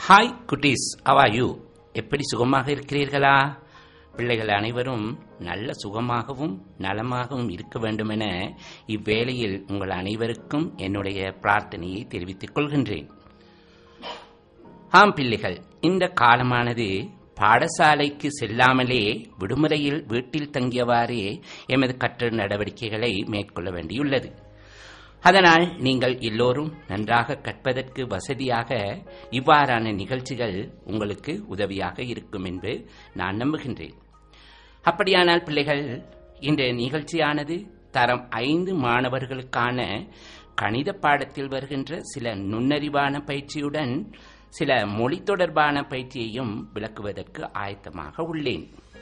Hi குட்டீஸ் அவா you எப்படி சுகமாக இருக்கிறீர்களா பிள்ளைகள் அனைவரும் நல்ல சுகமாகவும் நலமாகவும் இருக்க வேண்டுமென இவ்வேளையில் உங்கள் அனைவருக்கும் என்னுடைய பிரார்த்தனையை தெரிவித்துக் கொள்கின்றேன் ஆம் பிள்ளைகள் இந்த காலமானது பாடசாலைக்கு செல்லாமலே விடுமுறையில் வீட்டில் தங்கியவாறே எமது கற்றல் நடவடிக்கைகளை மேற்கொள்ள வேண்டியுள்ளது அதனால் நீங்கள் எல்லோரும் நன்றாக கற்பதற்கு வசதியாக இவ்வாறான நிகழ்ச்சிகள் உங்களுக்கு உதவியாக இருக்கும் என்று நான் நம்புகின்றேன் அப்படியானால் பிள்ளைகள் இன்றைய நிகழ்ச்சியானது தரம் ஐந்து மாணவர்களுக்கான கணித பாடத்தில் வருகின்ற சில நுண்ணறிவான பயிற்சியுடன் சில மொழி தொடர்பான பயிற்சியையும் விளக்குவதற்கு ஆயத்தமாக உள்ளேன்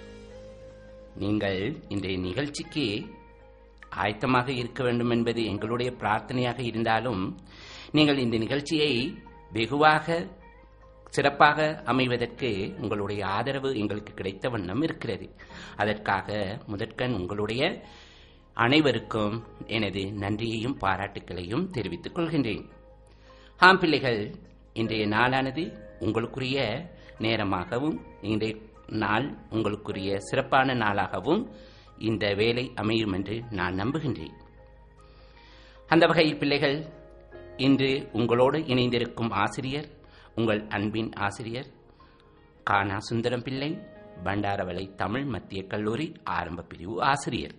நீங்கள் இன்றைய நிகழ்ச்சிக்கு ஆயத்தமாக இருக்க வேண்டும் என்பது எங்களுடைய பிரார்த்தனையாக இருந்தாலும் நீங்கள் இந்த நிகழ்ச்சியை வெகுவாக சிறப்பாக அமைவதற்கு உங்களுடைய ஆதரவு எங்களுக்கு கிடைத்த வண்ணம் இருக்கிறது அதற்காக முதற்கண் உங்களுடைய அனைவருக்கும் எனது நன்றியையும் பாராட்டுக்களையும் தெரிவித்துக் கொள்கின்றேன் ஆம் பிள்ளைகள் இன்றைய நாளானது உங்களுக்குரிய நேரமாகவும் இன்றைய நாள் உங்களுக்குரிய சிறப்பான நாளாகவும் இந்த வேலை அமையும் என்று நான் நம்புகின்றேன் அந்த வகையில் பிள்ளைகள் இன்று உங்களோடு இணைந்திருக்கும் ஆசிரியர் உங்கள் அன்பின் ஆசிரியர் கானா சுந்தரம் பிள்ளை பண்டாரவளை தமிழ் மத்திய கல்லூரி ஆரம்ப பிரிவு ஆசிரியர்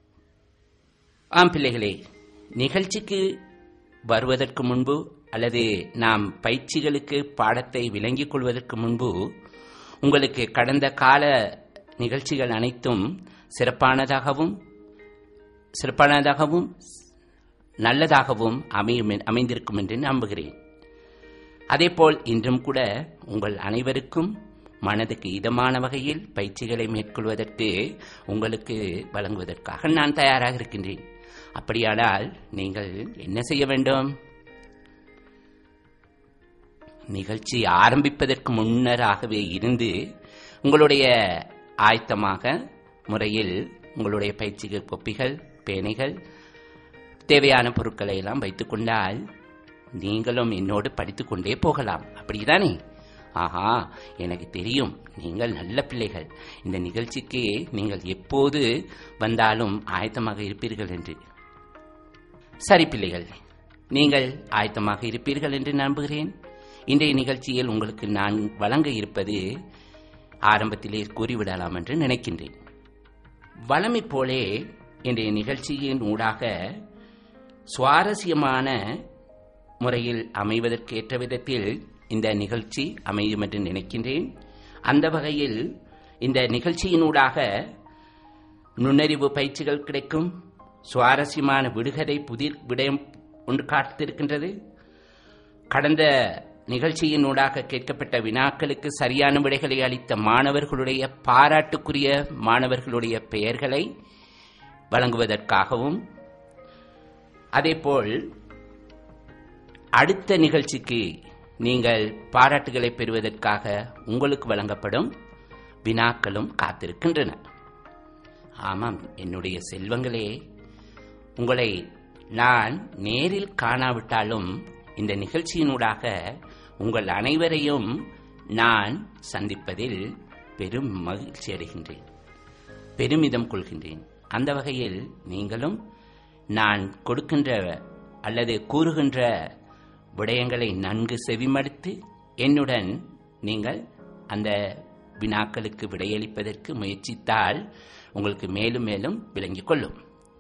ஆம் பிள்ளைகளே நிகழ்ச்சிக்கு வருவதற்கு முன்பு அல்லது நாம் பயிற்சிகளுக்கு பாடத்தை விளங்கிக் கொள்வதற்கு முன்பு உங்களுக்கு கடந்த கால நிகழ்ச்சிகள் அனைத்தும் சிறப்பானதாகவும் சிறப்பானதாகவும் நல்லதாகவும் அமையும் அமைந்திருக்கும் என்று நம்புகிறேன் அதேபோல் இன்றும் கூட உங்கள் அனைவருக்கும் மனதுக்கு இதமான வகையில் பயிற்சிகளை மேற்கொள்வதற்கு உங்களுக்கு வழங்குவதற்காக நான் தயாராக இருக்கின்றேன் அப்படியானால் நீங்கள் என்ன செய்ய வேண்டும் நிகழ்ச்சி ஆரம்பிப்பதற்கு முன்னராகவே இருந்து உங்களுடைய ஆயத்தமாக முறையில் உங்களுடைய பயிற்சிகள் கொப்பிகள் பேனைகள் தேவையான பொருட்களை எல்லாம் வைத்துக் கொண்டால் நீங்களும் என்னோடு படித்துக் கொண்டே போகலாம் அப்படிதானே ஆஹா எனக்கு தெரியும் நீங்கள் நல்ல பிள்ளைகள் இந்த நிகழ்ச்சிக்கு நீங்கள் எப்போது வந்தாலும் ஆயத்தமாக இருப்பீர்கள் என்று சரி பிள்ளைகள் நீங்கள் ஆயத்தமாக இருப்பீர்கள் என்று நம்புகிறேன் இன்றைய நிகழ்ச்சியில் உங்களுக்கு நான் வழங்க இருப்பது ஆரம்பத்திலே கூறிவிடலாம் என்று நினைக்கின்றேன் வளமை போலே இன்றைய நிகழ்ச்சியின் ஊடாக சுவாரஸ்யமான முறையில் அமைவதற்கேற்ற விதத்தில் இந்த நிகழ்ச்சி அமையும் என்று நினைக்கின்றேன் அந்த வகையில் இந்த நிகழ்ச்சியினூடாக நுண்ணறிவு பயிற்சிகள் கிடைக்கும் சுவாரஸ்யமான விடுகதை புதிர் விடயம் ஒன்று காத்திருக்கின்றது கடந்த நிகழ்ச்சியினூடாக கேட்கப்பட்ட வினாக்களுக்கு சரியான விடைகளை அளித்த மாணவர்களுடைய பாராட்டுக்குரிய மாணவர்களுடைய பெயர்களை வழங்குவதற்காகவும் அதேபோல் அடுத்த நிகழ்ச்சிக்கு நீங்கள் பாராட்டுகளை பெறுவதற்காக உங்களுக்கு வழங்கப்படும் வினாக்களும் காத்திருக்கின்றன ஆமாம் என்னுடைய செல்வங்களே உங்களை நான் நேரில் காணாவிட்டாலும் இந்த நிகழ்ச்சியினூடாக உங்கள் அனைவரையும் நான் சந்திப்பதில் பெரும் மகிழ்ச்சி அடைகின்றேன் பெருமிதம் கொள்கின்றேன் அந்த வகையில் நீங்களும் நான் கொடுக்கின்ற அல்லது கூறுகின்ற விடயங்களை நன்கு செவிமடுத்து என்னுடன் நீங்கள் அந்த வினாக்களுக்கு விடையளிப்பதற்கு முயற்சித்தால் உங்களுக்கு மேலும் மேலும் விளங்கிக் கொள்ளும்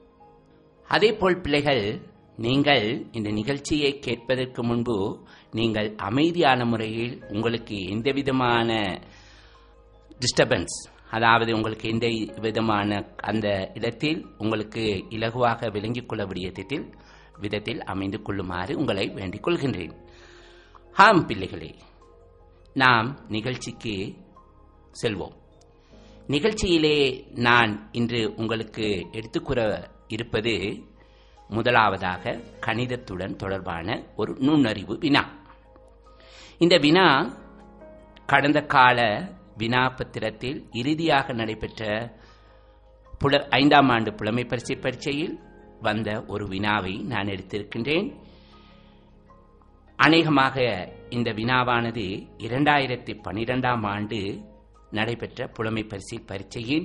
அதேபோல் பிள்ளைகள் நீங்கள் இந்த நிகழ்ச்சியை கேட்பதற்கு முன்பு நீங்கள் அமைதியான முறையில் உங்களுக்கு எந்த விதமான டிஸ்டர்பன்ஸ் அதாவது உங்களுக்கு எந்த விதமான அந்த இடத்தில் உங்களுக்கு இலகுவாக விளங்கிக் கொள்ளக்கூடிய விதத்தில் விதத்தில் அமைந்து கொள்ளுமாறு உங்களை வேண்டிக் கொள்கின்றேன் ஆம் பிள்ளைகளே நாம் நிகழ்ச்சிக்கு செல்வோம் நிகழ்ச்சியிலே நான் இன்று உங்களுக்கு எடுத்துக்கூற இருப்பது முதலாவதாக கணிதத்துடன் தொடர்பான ஒரு நுண்ணறிவு வினா இந்த வினா கடந்த கால வினா பத்திரத்தில் இறுதியாக நடைபெற்ற புல ஐந்தாம் ஆண்டு புலமை பரிசை பரீட்சையில் வந்த ஒரு வினாவை நான் எடுத்திருக்கின்றேன் அநேகமாக இந்த வினாவானது இரண்டாயிரத்தி பனிரெண்டாம் ஆண்டு நடைபெற்ற புலமை பரிசு பரீட்சையின்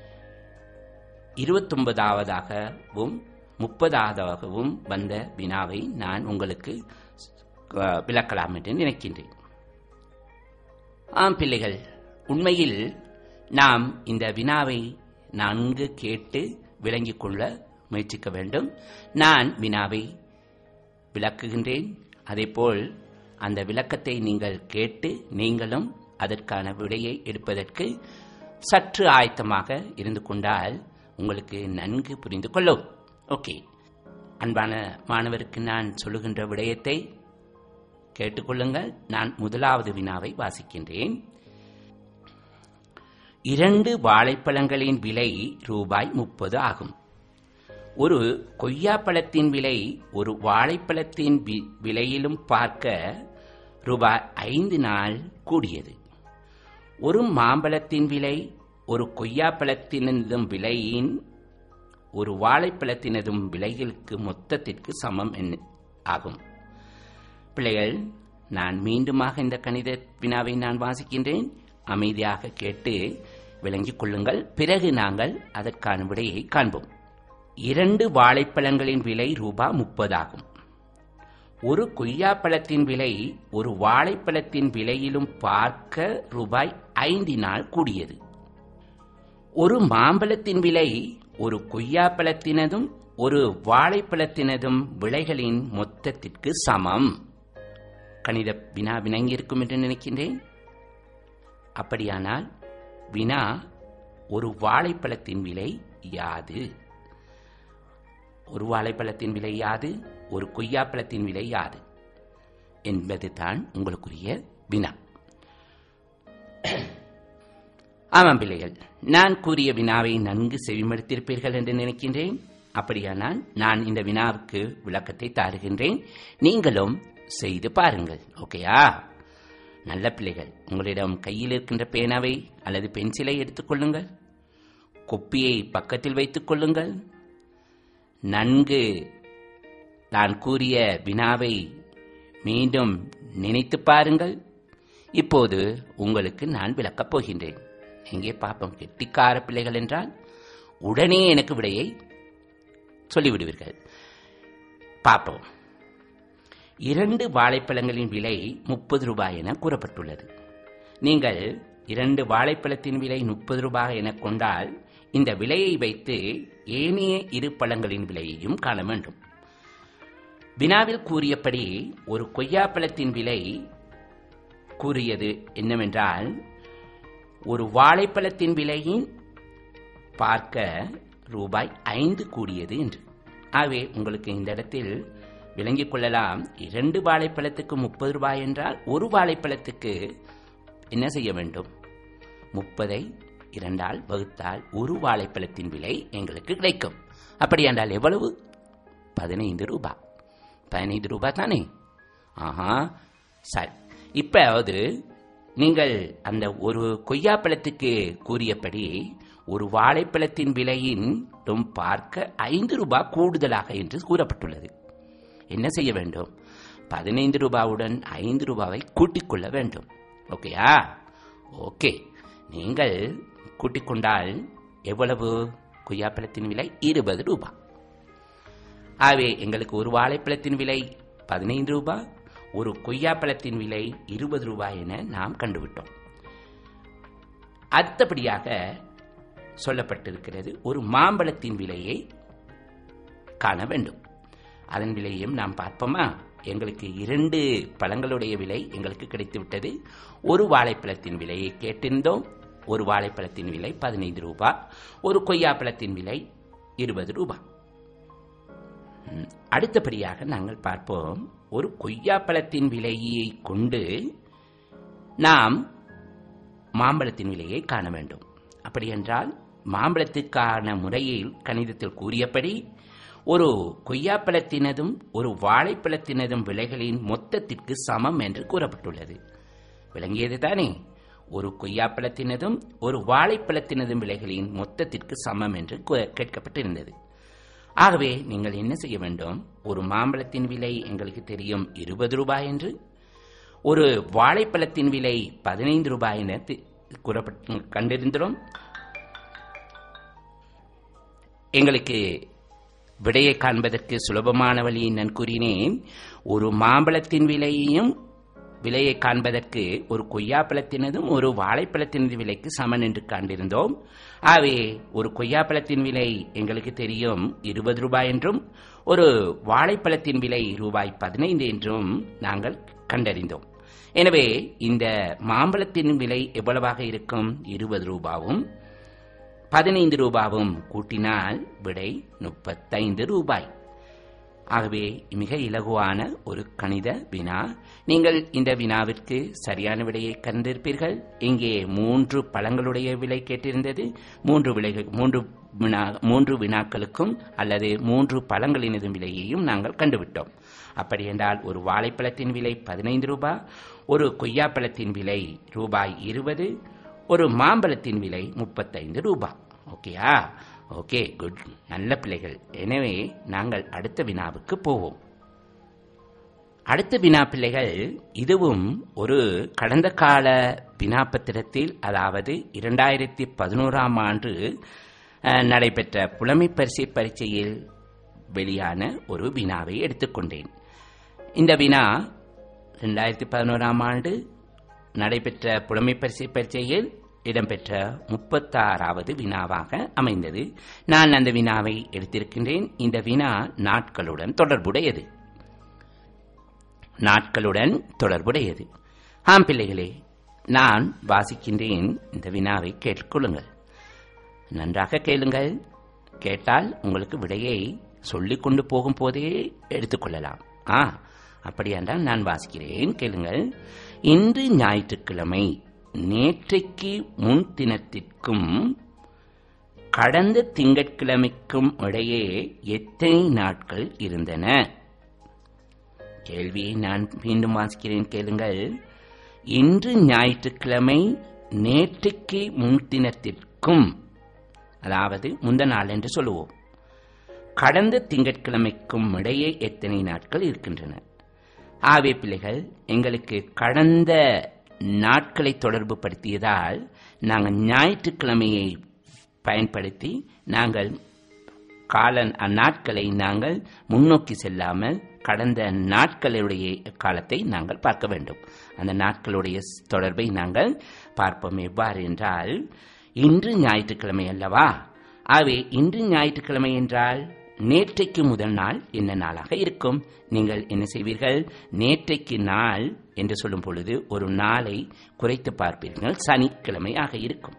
இருபத்தொன்பதாவதாகவும் முப்பதாவதாகவும் வந்த வினாவை நான் உங்களுக்கு அஹ், விளக்கலாம் என்று நினைக்கின்றேன் ஆம் பிள்ளைகள் உண்மையில் நாம் இந்த வினாவை நன்கு கேட்டு விளங்கிக் கொள்ள முயற்சிக்க வேண்டும் நான் வினாவை விளக்குகின்றேன் அதேபோல் அந்த விளக்கத்தை நீங்கள் கேட்டு நீங்களும் அதற்கான விடையை எடுப்பதற்கு சற்று ஆயத்தமாக இருந்து கொண்டால் உங்களுக்கு நன்கு புரிந்து கொள்ளும் ஓகே அன்பான மாணவருக்கு நான் சொல்லுகின்ற விடயத்தை கேட்டுக்கொள்ளுங்கள் நான் முதலாவது வினாவை வாசிக்கின்றேன் இரண்டு வாழைப்பழங்களின் விலை ரூபாய் முப்பது ஆகும் ஒரு கொய்யாப்பழத்தின் விலை ஒரு வாழைப்பழத்தின் வி- விலையிலும் பார்க்க ரூபாய் ஐந்து நாள் கூடியது ஒரு மாம்பழத்தின் விலை ஒரு கொய்யாப்பழத்தினதும் விலையின் ஒரு வாழைப்பழத்தினதும் விலைகளுக்கு மொத்தத்திற்கு சமம் என்ன ஆகும் பிள்ளைகள் நான் மீண்டுமாக இந்த கணித வினாவை நான் வாசிக்கின்றேன் அமைதியாக கேட்டு விளங்கிக் கொள்ளுங்கள் பிறகு நாங்கள் அதற்கான விடையை காண்போம் இரண்டு வாழைப்பழங்களின் விலை ரூபா முப்பதாகும் ஒரு கொய்யாப்பழத்தின் விலை ஒரு வாழைப்பழத்தின் விலையிலும் பார்க்க ரூபாய் ஐந்தினால் கூடியது ஒரு மாம்பழத்தின் விலை ஒரு கொய்யாப்பழத்தினதும் ஒரு வாழைப்பழத்தினதும் விலைகளின் மொத்தத்திற்கு சமம் கணித வினா விளங்கியிருக்கும் என்று நினைக்கின்றேன் அப்படியானால் வினா ஒரு வாழைப்பழத்தின் விலை யாது ஒரு வாழைப்பழத்தின் விலை யாது ஒரு கொய்யாப்பழத்தின் விலை யாது என்பது தான் உங்களுக்குரிய வினா ஆமாம் பிள்ளைகள் நான் கூறிய வினாவை நன்கு செவிமடுத்திருப்பீர்கள் என்று நினைக்கின்றேன் அப்படியானால் நான் இந்த வினாவுக்கு விளக்கத்தை தாருகின்றேன் நீங்களும் செய்து பாருங்கள் ஓகேயா நல்ல பிள்ளைகள் உங்களிடம் கையில் இருக்கின்ற பேனாவை அல்லது பென்சிலை எடுத்துக்கொள்ளுங்கள் கொப்பியை பக்கத்தில் வைத்துக் கொள்ளுங்கள் நன்கு நான் கூறிய வினாவை மீண்டும் நினைத்து பாருங்கள் இப்போது உங்களுக்கு நான் விளக்கப் போகின்றேன் எங்கே பாப்போம் கெட்டிக்கார பிள்ளைகள் என்றால் உடனே எனக்கு விடையை சொல்லிவிடுவீர்கள் பார்ப்போம் இரண்டு வாழைப்பழங்களின் விலை முப்பது ரூபாய் என கூறப்பட்டுள்ளது நீங்கள் இரண்டு வாழைப்பழத்தின் விலை முப்பது ரூபாய் என கொண்டால் இந்த விலையை வைத்து ஏனைய இரு பழங்களின் விலையையும் காண வேண்டும் வினாவில் கூறியபடி ஒரு கொய்யாப்பழத்தின் விலை கூறியது என்னவென்றால் ஒரு வாழைப்பழத்தின் விலையின் பார்க்க ரூபாய் ஐந்து கூடியது என்று ஆகவே உங்களுக்கு இந்த இடத்தில் விளங்கிக் கொள்ளலாம் இரண்டு வாழைப்பழத்துக்கு முப்பது ரூபாய் என்றால் ஒரு வாழைப்பழத்துக்கு என்ன செய்ய வேண்டும் முப்பதை இரண்டால் வகுத்தால் ஒரு வாழைப்பழத்தின் விலை எங்களுக்கு கிடைக்கும் அப்படி என்றால் எவ்வளவு பதினைந்து ரூபாய் பதினைந்து ரூபாய் தானே ஆஹா சரி இப்போது நீங்கள் அந்த ஒரு கொய்யாப்பழத்துக்கு கூறியபடி ஒரு வாழைப்பழத்தின் விலையின் பார்க்க ஐந்து ரூபாய் கூடுதலாக என்று கூறப்பட்டுள்ளது என்ன செய்ய வேண்டும் பதினைந்து ரூபாவுடன் ஐந்து ரூபாவை கூட்டிக் கொள்ள வேண்டும் ஓகேயா ஓகே நீங்கள் கூட்டிக் கொண்டால் எவ்வளவு கொய்யாப்பழத்தின் விலை இருபது ரூபாய் ஆகவே எங்களுக்கு ஒரு வாழைப்பழத்தின் விலை பதினைந்து ரூபாய் ஒரு கொய்யாப்பழத்தின் விலை இருபது ரூபாய் என நாம் கண்டுவிட்டோம் அடுத்தபடியாக சொல்லப்பட்டிருக்கிறது ஒரு மாம்பழத்தின் விலையை காண வேண்டும் அதன் விலையும் நாம் பார்ப்போமா எங்களுக்கு இரண்டு பழங்களுடைய விலை எங்களுக்கு கிடைத்துவிட்டது ஒரு வாழைப்பழத்தின் விலையை கேட்டிருந்தோம் ஒரு வாழைப்பழத்தின் விலை பதினைந்து ரூபாய் ஒரு கொய்யாப்பழத்தின் விலை இருபது ரூபாய் ம், அடுத்தபடியாக நாங்கள் பார்ப்போம் ஒரு கொய்யாப்பழத்தின் விலையை கொண்டு நாம் மாம்பழத்தின் விலையை காண வேண்டும் அப்படி என்றால் மாம்பழத்துக்கான முறையில் கணிதத்தில் கூறியபடி ஒரு கொய்யாப்பழத்தினதும் ஒரு வாழைப்பழத்தினதும் விலைகளின் மொத்தத்திற்கு சமம் என்று கூறப்பட்டுள்ளது விளங்கியது தானே ஒரு கொய்யாப்பழத்தினதும் ஒரு வாழைப்பழத்தினதும் விலைகளின் மொத்தத்திற்கு சமம் என்று கூ- கேட்கப்பட்டிருந்தது ஆகவே நீங்கள் என்ன செய்ய வேண்டும் ஒரு மாம்பழத்தின் விலை எங்களுக்கு தெரியும் இருபது ரூபாய் என்று ஒரு வாழைப்பழத்தின் விலை பதினைந்து ரூபாய் என தி- கூறப்பட்டு கண்டிருந்தோம் எங்களுக்கு விடையை காண்பதற்கு சுலபமான வழியை நான் கூறினேன் ஒரு மாம்பழத்தின் விலையையும் விலையை காண்பதற்கு ஒரு கொய்யாப்பழத்தினதும் ஒரு வாழைப்பழத்தினது விலைக்கு சமன் என்று காண்டிருந்தோம் ஆகவே ஒரு கொய்யாப்பழத்தின் விலை எங்களுக்கு தெரியும் இருபது ரூபாய் என்றும் ஒரு வாழைப்பழத்தின் விலை ரூபாய் பதினைந்து என்றும் நாங்கள் கண்டறிந்தோம் எனவே இந்த மாம்பழத்தின் விலை எவ்வளவாக இருக்கும் இருபது ரூபாவும் பதினைந்து ரூபாவும் கூட்டினால் விடை முப்பத்தைந்து ரூபாய் ஆகவே மிக இலகுவான ஒரு கணித வினா நீங்கள் இந்த வினாவிற்கு சரியான விடையை கண்டிருப்பீர்கள் இங்கே மூன்று பழங்களுடைய விலை கேட்டிருந்தது மூன்று விலைகள் மூன்று வினா மூன்று வினாக்களுக்கும் அல்லது மூன்று பழங்களினதும் விலையையும் நாங்கள் கண்டுவிட்டோம் அப்படி என்றால் ஒரு வாழைப்பழத்தின் விலை பதினைந்து ரூபாய் ஒரு கொய்யாப்பழத்தின் விலை ரூபாய் இருபது ஒரு மாம்பழத்தின் விலை முப்பத்தைந்து ரூபாய் ஓகேயா ஓகே குட் நல்ல பிள்ளைகள் எனவே நாங்கள் அடுத்த வினாவுக்கு போவோம் அடுத்த வினா பிள்ளைகள் இதுவும் ஒரு கடந்த கால வினாப்பத்திரத்தில் அதாவது இரண்டாயிரத்தி பதினோராம் ஆண்டு அஹ், நடைபெற்ற புலமை பரிசை பரீட்சையில் வெளியான ஒரு வினாவை எடுத்துக்கொண்டேன் இந்த வினா ரெண்டாயிரத்தி பதினோராம் ஆண்டு நடைபெற்ற புலமை பரிசை பரீட்சையில் இடம்பெற்ற முப்பத்தாறாவது வினாவாக அமைந்தது நான் அந்த வினாவை எடுத்திருக்கின்றேன் இந்த வினா நாட்களுடன் தொடர்புடையது நாட்களுடன் தொடர்புடையது ஆம் பிள்ளைகளே நான் வாசிக்கின்றேன் இந்த வினாவை கேட்டுக்கொள்ளுங்கள் நன்றாக கேளுங்கள் கேட்டால் உங்களுக்கு விடையை சொல்லிக் கொண்டு போகும் போதே எடுத்துக்கொள்ளலாம் ஆ அப்படியாண்டால் நான் வாசிக்கிறேன் கேளுங்கள் இன்று ஞாயிற்றுக்கிழமை நேற்றைக்கு முன் தினத்திற்கும் கடந்த திங்கட்கிழமைக்கும் இடையே எத்தனை நாட்கள் இருந்தன கேள்வியை நான் மீண்டும் வாசிக்கிறேன் கேளுங்கள் இன்று ஞாயிற்றுக்கிழமை நேற்றைக்கு முன்தினத்திற்கும் அதாவது முந்த நாள் என்று சொல்லுவோம் கடந்த திங்கட்கிழமைக்கும் இடையே எத்தனை நாட்கள் இருக்கின்றன ஆவே பிள்ளைகள் எங்களுக்கு கடந்த நாட்களை தொடர்பு படுத்தியதால் நாங்கள் ஞாயிற்றுக்கிழமையை பயன்படுத்தி நாங்கள் கால அந்நாட்களை நாங்கள் முன்னோக்கி செல்லாமல் கடந்த நாட்களுடைய காலத்தை நாங்கள் பார்க்க வேண்டும் அந்த நாட்களுடைய ஸ்- தொடர்பை நாங்கள் பார்ப்போம் எவ்வாறு என்றால் இன்று ஞாயிற்றுக்கிழமை அல்லவா ஆகவே இன்று ஞாயிற்றுக்கிழமை என்றால் நேற்றைக்கு முதல் நாள் என்ன நாளாக இருக்கும் நீங்கள் என்ன செய்வீர்கள் நேற்றைக்கு நாள் என்று சொல்லும் பொழுது ஒரு நாளை குறைத்து பார்ப்பீர்கள் சனிக்கிழமையாக இருக்கும்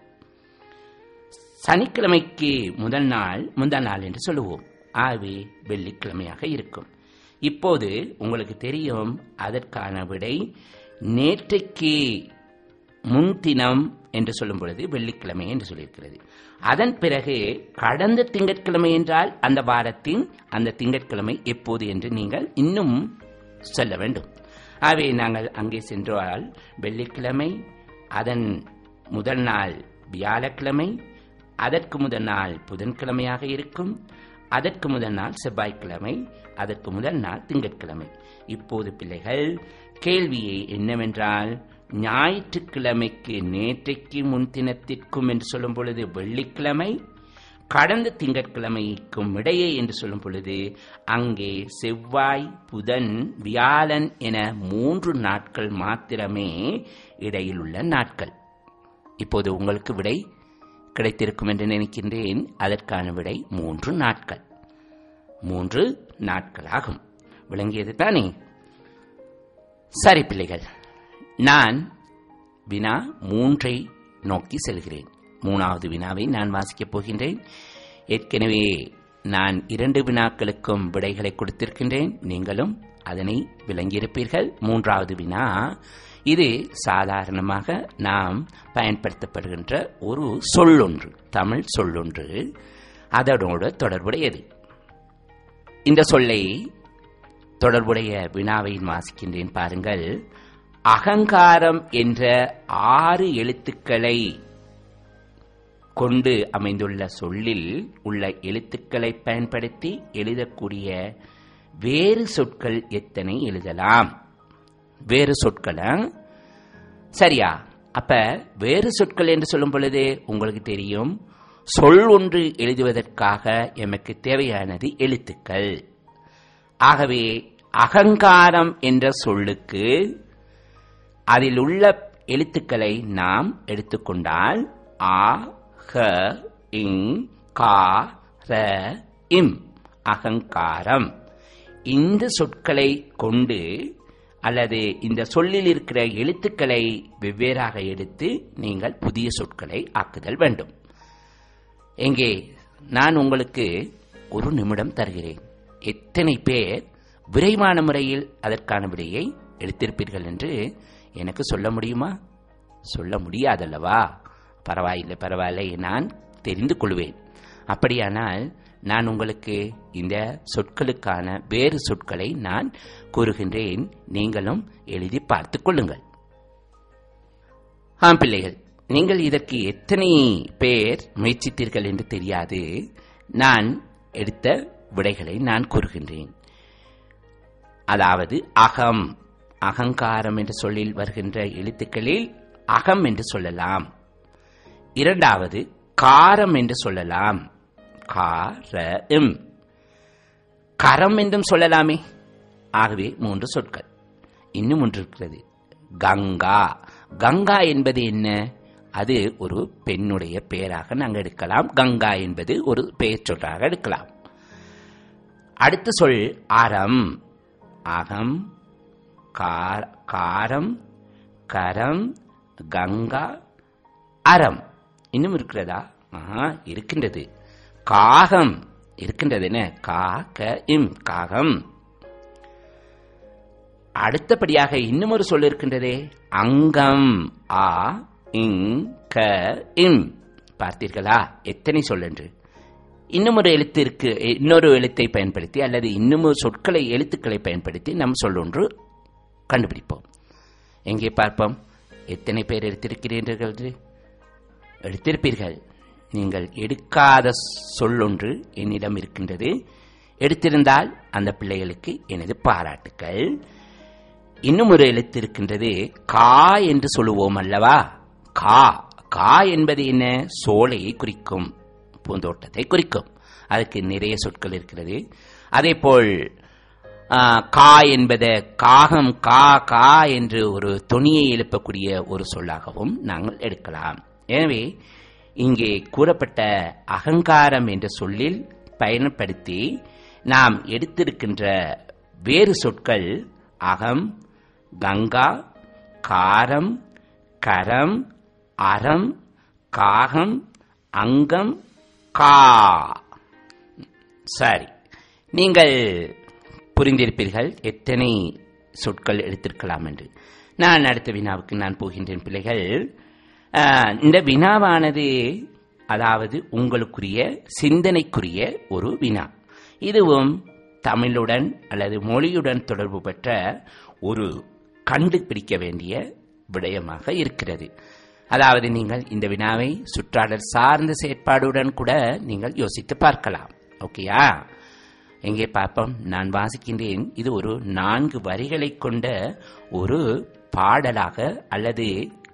சனிக்கிழமைக்கு முதல் நாள் முந்தா நாள் என்று சொல்லுவோம் ஆகவே வெள்ளிக்கிழமையாக இருக்கும் இப்போது உங்களுக்கு தெரியும் அதற்கான விடை நேற்றைக்கு முன்தினம் என்று சொல்லும் பொழுது வெள்ளிக்கிழமை என்று சொல்லியிருக்கிறது அதன் பிறகு கடந்த திங்கட்கிழமை என்றால் அந்த வாரத்தின் அந்த திங்கட்கிழமை எப்போது என்று நீங்கள் இன்னும் சொல்ல வேண்டும் ஆகவே நாங்கள் அங்கே சென்றால் வெள்ளிக்கிழமை அதன் முதல் நாள் வியாழக்கிழமை அதற்கு முதல் நாள் புதன்கிழமையாக இருக்கும் அதற்கு முதல் நாள் செவ்வாய்க்கிழமை அதற்கு முதல் நாள் திங்கட்கிழமை இப்போது பிள்ளைகள் கேள்வியை என்னவென்றால் ஞாயிற்றுக்கிழமைக்கு நேற்றைக்கு முன்தினத்திற்கும் என்று சொல்லும் பொழுது வெள்ளிக்கிழமை கடந்த திங்கட்கிழமைக்கும் இடையே என்று சொல்லும் பொழுது அங்கே செவ்வாய் புதன் வியாழன் என மூன்று நாட்கள் மாத்திரமே இடையில் உள்ள நாட்கள் இப்போது உங்களுக்கு விடை கிடைத்திருக்கும் என்று நினைக்கின்றேன் அதற்கான விடை மூன்று நாட்கள் மூன்று நாட்களாகும் விளங்கியது தானே சரி பிள்ளைகள் நான் வினா மூன்றை நோக்கி செல்கிறேன் மூணாவது வினாவை நான் வாசிக்கப் போகின்றேன் ஏற்கனவே நான் இரண்டு வினாக்களுக்கும் விடைகளை கொடுத்திருக்கின்றேன் நீங்களும் அதனை விளங்கியிருப்பீர்கள் மூன்றாவது வினா இது சாதாரணமாக நாம் பயன்படுத்தப்படுகின்ற ஒரு சொல்லொன்று தமிழ் சொல்லொன்று அதனோடு தொடர்புடையது இந்த சொல்லை தொடர்புடைய வினாவை வாசிக்கின்றேன் பாருங்கள் அகங்காரம் என்ற ஆறு எழுத்துக்களை கொண்டு அமைந்துள்ள சொல்லில் உள்ள எழுத்துக்களை பயன்படுத்தி எழுதக்கூடிய வேறு சொற்கள் எத்தனை எழுதலாம் வேறு சொற்களா சரியா அப்ப வேறு சொற்கள் என்று சொல்லும் பொழுது உங்களுக்கு தெரியும் சொல் ஒன்று எழுதுவதற்காக எமக்கு தேவையானது எழுத்துக்கள் ஆகவே அகங்காரம் என்ற சொல்லுக்கு அதில் உள்ள எழுத்துக்களை நாம் எடுத்துக்கொண்டால் ஆ ஹ இங் கா ர இம் அகங்காரம் இந்த சொற்களை கொண்டு அல்லது இந்த சொல்லில் இருக்கிற எழுத்துக்களை வெவ்வேறாக எடுத்து நீங்கள் புதிய சொற்களை ஆக்குதல் வேண்டும் எங்கே நான் உங்களுக்கு ஒரு நிமிடம் தருகிறேன் எத்தனை பேர் விரைவான முறையில் அதற்கான விடையை எடுத்திருப்பீர்கள் என்று எனக்கு சொல்ல முடியுமா சொல்ல முடியாதல்லவா பரவாயில்லை பரவாயில்லை நான் தெரிந்து கொள்வேன் அப்படியானால் நான் உங்களுக்கு இந்த சொற்களுக்கான வேறு சொற்களை நான் கூறுகின்றேன் நீங்களும் எழுதி பார்த்துக் கொள்ளுங்கள் ஆம் பிள்ளைகள் நீங்கள் இதற்கு எத்தனை பேர் முயற்சித்தீர்கள் என்று தெரியாது நான் எடுத்த விடைகளை நான் கூறுகின்றேன் அதாவது அகம் அகங்காரம் என்ற சொல்லில் வருகின்ற எழுத்துக்களில் அகம் என்று சொல்லலாம் இரண்டாவது காரம் என்று சொல்லலாம் காரம் கரம் என்றும் சொல்லலாமே ஆகவே மூன்று சொற்கள் இன்னும் ஒன்று இருக்கிறது கங்கா கங்கா என்பது என்ன அது ஒரு பெண்ணுடைய பெயராக நாங்கள் எடுக்கலாம் கங்கா என்பது ஒரு பெயர் சொல்லாக எடுக்கலாம் அடுத்த சொல் அறம் அகம் காரம் கரம் கங்கா அறம் இன்னும் இருக்கிறதா ஆஹா இருக்கின்றது காகம் இருக்கின்றது என்ன கா க இம் காகம் அடுத்தபடியாக இன்னும் ஒரு சொல் இருக்கின்றதே அங்கம் ஆ இங் க இம் பார்த்தீர்களா எத்தனை சொல் என்று இன்னும் ஒரு எழுத்து இருக்கு இன்னொரு எழுத்தை பயன்படுத்தி அல்லது இன்னும் ஒரு சொற்களை எழுத்துக்களை பயன்படுத்தி நம் சொல்லொன்று கண்டுபிடிப்போம் எங்கே பார்ப்போம் எத்தனை பேர் எடுத்திருக்கிறீர்கள் எடுத்திருப்பீர்கள் நீங்கள் எடுக்காத சொல்லொன்று என்னிடம் இருக்கின்றது எடுத்திருந்தால் அந்த பிள்ளைகளுக்கு எனது பாராட்டுக்கள் இன்னும் ஒரு எழுத்து இருக்கின்றது கா என்று சொல்லுவோம் அல்லவா கா கா என்பது என்ன சோலையை குறிக்கும் பூந்தோட்டத்தை குறிக்கும் அதுக்கு நிறைய சொற்கள் இருக்கிறது அதே போல் கா என்பது காகம் கா கா என்று ஒரு துணியை எழுப்பக்கூடிய ஒரு சொல்லாகவும் நாங்கள் எடுக்கலாம் எனவே இங்கே கூறப்பட்ட அகங்காரம் என்ற சொல்லில் பயன்படுத்தி நாம் எடுத்திருக்கின்ற வேறு சொற்கள் அகம் கங்கா காரம் கரம் அறம் காகம் அங்கம் கா சரி நீங்கள் புரிந்திருப்பீர்கள் எத்தனை சொற்கள் எடுத்திருக்கலாம் என்று நான் அடுத்த வினாவுக்கு நான் போகின்றேன் பிள்ளைகள் இந்த வினாவானது அதாவது உங்களுக்குரிய சிந்தனைக்குரிய ஒரு வினா இதுவும் தமிழுடன் அல்லது மொழியுடன் தொடர்பு பெற்ற ஒரு கண்டுபிடிக்க வேண்டிய விடயமாக இருக்கிறது அதாவது நீங்கள் இந்த வினாவை சுற்றாடல் சார்ந்த செயற்பாடுடன் கூட நீங்கள் யோசித்து பார்க்கலாம் ஓகேயா எங்கே பார்ப்போம் நான் வாசிக்கின்றேன் இது ஒரு நான்கு வரிகளை கொண்ட ஒரு பாடலாக அல்லது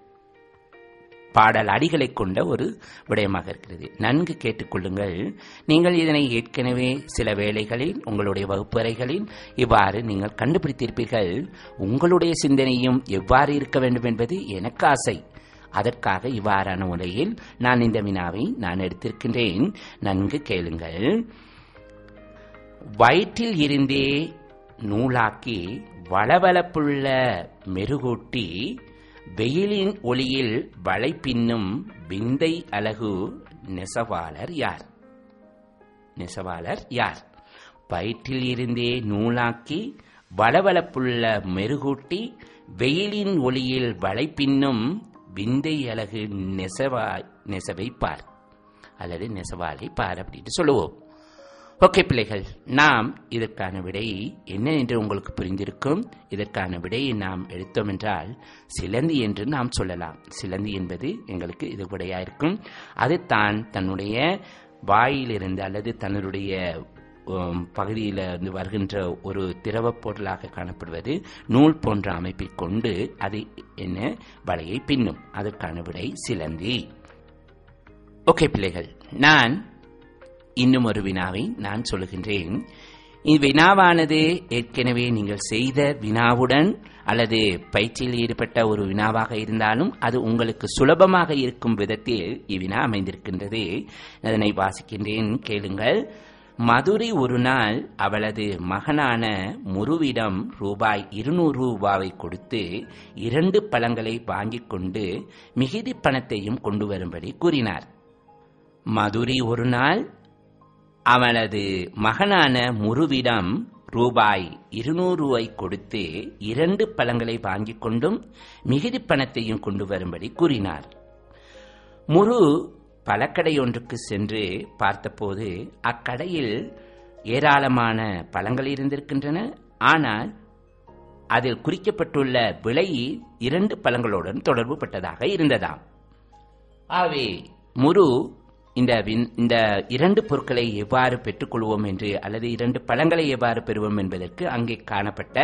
பாடல் அடிகளை கொண்ட ஒரு விடயமாக இருக்கிறது நன்கு கேட்டுக்கொள்ளுங்கள் நீங்கள் இதனை ஏற்கனவே சில வேளைகளில் உங்களுடைய வகுப்பறைகளில் இவ்வாறு நீங்கள் கண்டுபிடித்திருப்பீர்கள் உங்களுடைய சிந்தனையும் எவ்வாறு இருக்க வேண்டும் என்பது எனக்கு ஆசை அதற்காக இவ்வாறான முறையில் நான் இந்த வினாவை நான் எடுத்திருக்கின்றேன் நன்கு கேளுங்கள் வயிற்றில் இருந்தே நூலாக்கி வளவளப்புள்ள மெருகூட்டி வெயிலின் ஒளியில் வளை பின்னும் விந்தை அழகு நெசவாளர் யார் நெசவாளர் யார் வயிற்றில் இருந்தே நூலாக்கி வளவளப்புள்ள மெருகூட்டி வெயிலின் ஒளியில் வளை பின்னும் விந்தை அழகு நெசவா நெசவை பார் அல்லது நெசவாலை பார் அப்படின்னு சொல்லுவோம் ஓகே பிள்ளைகள் நாம் இதற்கான விடை என்ன என்று உங்களுக்கு புரிந்திருக்கும் இதற்கான விடையை நாம் எடுத்தோம் என்றால் சிலந்தி என்று நாம் சொல்லலாம் சிலந்தி என்பது எங்களுக்கு இது விடையா இருக்கும் அது தான் தன்னுடைய வாயிலிருந்து அல்லது தன்னுடைய உம், பகுதியில இருந்து வருகின்ற ஒரு திரவ பொருளாக காணப்படுவது நூல் போன்ற அமைப்பை கொண்டு அது என்ன வலையை பின்னும் அதற்கான விடை சிலந்தி ஓகே பிள்ளைகள் நான் இன்னும் ஒரு வினாவை நான் சொல்லுகின்றேன் இவ்வினாவானது ஏற்கனவே நீங்கள் செய்த வினாவுடன் அல்லது பயிற்சியில் ஈடுபட்ட ஒரு வினாவாக இருந்தாலும் அது உங்களுக்கு சுலபமாக இருக்கும் விதத்தில் இவ்வினா அமைந்திருக்கின்றது அதனை வாசிக்கின்றேன் கேளுங்கள் மதுரை ஒரு நாள் அவளது மகனான முருவிடம் ரூபாய் இருநூறு ரூபாவை கொடுத்து இரண்டு பழங்களை வாங்கிக் கொண்டு மிகுதி பணத்தையும் கொண்டு வரும்படி கூறினார் மதுரை ஒரு நாள் அவனது மகனான முருவிடம் ரூபாய் இருநூறு ரூபாய் கொடுத்து இரண்டு பழங்களை வாங்கிக் கொண்டும் மிகுதி பணத்தையும் கொண்டு வரும்படி கூறினார் முரு பழக்கடை ஒன்றுக்கு சென்று பார்த்தபோது அக்கடையில் ஏராளமான பழங்கள் இருந்திருக்கின்றன ஆனால் அதில் குறிக்கப்பட்டுள்ள விலை இரண்டு பழங்களுடன் தொடர்பு பட்டதாக இருந்ததாம் ஆகவே முரு இந்த வின்- இந்த இரண்டு பொருட்களை எவ்வாறு பெற்றுக்கொள்வோம் என்று அல்லது இரண்டு பழங்களை எவ்வாறு பெறுவோம் என்பதற்கு அங்கே காணப்பட்ட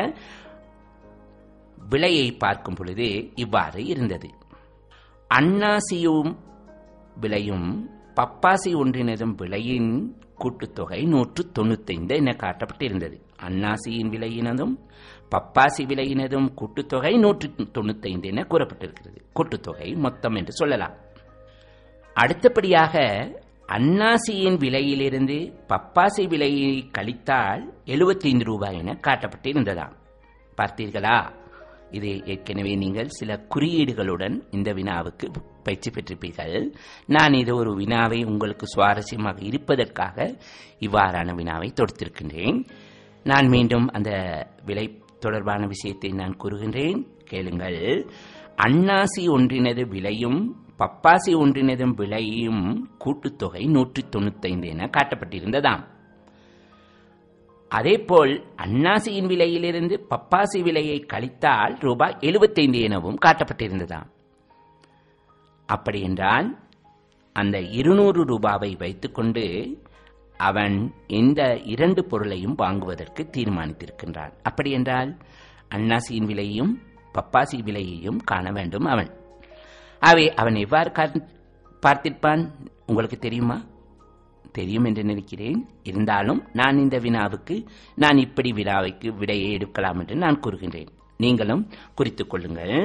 விலையை பார்க்கும் பொழுது இவ்வாறு இருந்தது அன்னாசியும் விலையும் பப்பாசி ஒன்றினதும் விலையின் கூட்டுத்தொகை நூற்று தொண்ணூத்தைந்து என காட்டப்பட்டிருந்தது அன்னாசியின் விலையினதும் பப்பாசி விலையினதும் கூட்டுத்தொகை நூற்று தொண்ணூத்தைந்து என கூறப்பட்டிருக்கிறது கூட்டுத்தொகை மொத்தம் என்று சொல்லலாம் அடுத்தபடியாக அன்னாசியின் விலையிலிருந்து பப்பாசி விலையை கழித்தால் 75 ரூபாய் என காட்டப்பட்டிருந்ததாம் பார்த்தீர்களா இது ஏற்கனவே நீங்கள் சில குறியீடுகளுடன் இந்த வினாவுக்கு பயிற்சி பெற்றிருப்பீர்கள் நான் இது ஒரு வினாவை உங்களுக்கு சுவாரஸ்யமாக இருப்பதற்காக இவ்வாறான வினாவை தொடுத்திருக்கின்றேன் நான் மீண்டும் அந்த விலை தொடர்பான விஷயத்தை நான் கூறுகின்றேன் கேளுங்கள் அன்னாசி ஒன்றினது விலையும் பப்பாசி ஒன்றினதும் விலையும் கூட்டுத்தொகை நூற்றி தொண்ணூத்தைந்து என காட்டப்பட்டிருந்ததாம் அதேபோல் அன்னாசியின் விலையிலிருந்து பப்பாசி விலையை கழித்தால் ரூபாய் 75 எனவும் காட்டப்பட்டிருந்ததாம் அப்படி என்றால் அந்த இருநூறு ரூபாவை வைத்துக்கொண்டு அவன் இந்த இரண்டு பொருளையும் வாங்குவதற்கு தீர்மானித்திருக்கின்றான் அப்படி என்றால் அன்னாசியின் விலையையும் பப்பாசி விலையையும் காண வேண்டும் அவன் அவை அவன் எவ்வாறு கா- பார்த்திருப்பான் உங்களுக்கு தெரியுமா தெரியும் என்று நினைக்கிறேன் இருந்தாலும் நான் இந்த வினாவுக்கு நான் இப்படி வினாவுக்கு விடையை எடுக்கலாம் என்று நான் கூறுகின்றேன் நீங்களும் குறித்துக் கொள்ளுங்கள்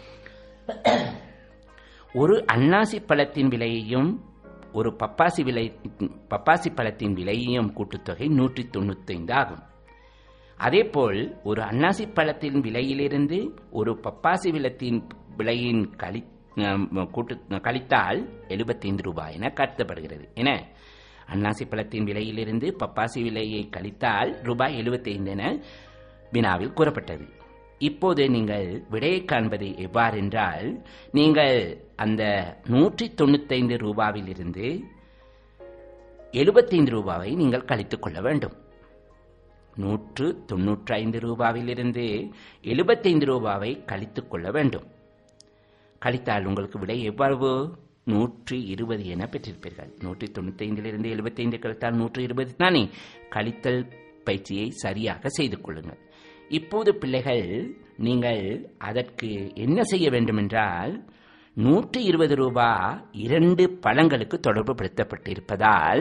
ஒரு அன்னாசி பழத்தின் விலையையும் ஒரு பப்பாசி விலை பப்பாசி பழத்தின் விலையையும் கூட்டுத்தொகை நூற்றி தொண்ணூத்தைந்து ஆகும் அதேபோல் ஒரு அன்னாசி பழத்தின் விலையிலிருந்து ஒரு பப்பாசி விலத்தின் விலையின் கழி அஹ், கூட்டு கழித்தால் 75 ரூபாய் என கருதப்படுகிறது என அன்னாசி பழத்தின் விலையிலிருந்து பப்பாசி விலையை கழித்தால் ரூபாய் 75 என வினாவில் கூறப்பட்டது இப்போது நீங்கள் விடையை காண்பது எவ்வாறென்றால் நீங்கள் அந்த நூற்றி தொண்ணூத்தைந்து ரூபாவிலிருந்து 75 ரூபாவை நீங்கள் கழித்துக் கொள்ள வேண்டும் நூற்று தொன்னூற்றி ஐந்து ரூபாவிலிருந்து எழுபத்தைந்து ரூபாவை கழித்துக் கொள்ள வேண்டும் கழித்தால் உங்களுக்கு விடை எவ்வளவு நூற்றி இருபது என பெற்றிருப்பீர்கள் நூற்றி தொண்ணூத்தி ஐந்திலிருந்து எழுபத்தைந்து கழித்தால் நூற்று இருபது தானே கழித்தல் பயிற்சியை சரியாக செய்து கொள்ளுங்கள் இப்போது பிள்ளைகள் நீங்கள் அதற்கு என்ன செய்ய வேண்டும் என்றால் நூற்றி இருபது ரூபாய் இரண்டு பழங்களுக்கு தொடர்பு படுத்தப்பட்டிருப்பதால்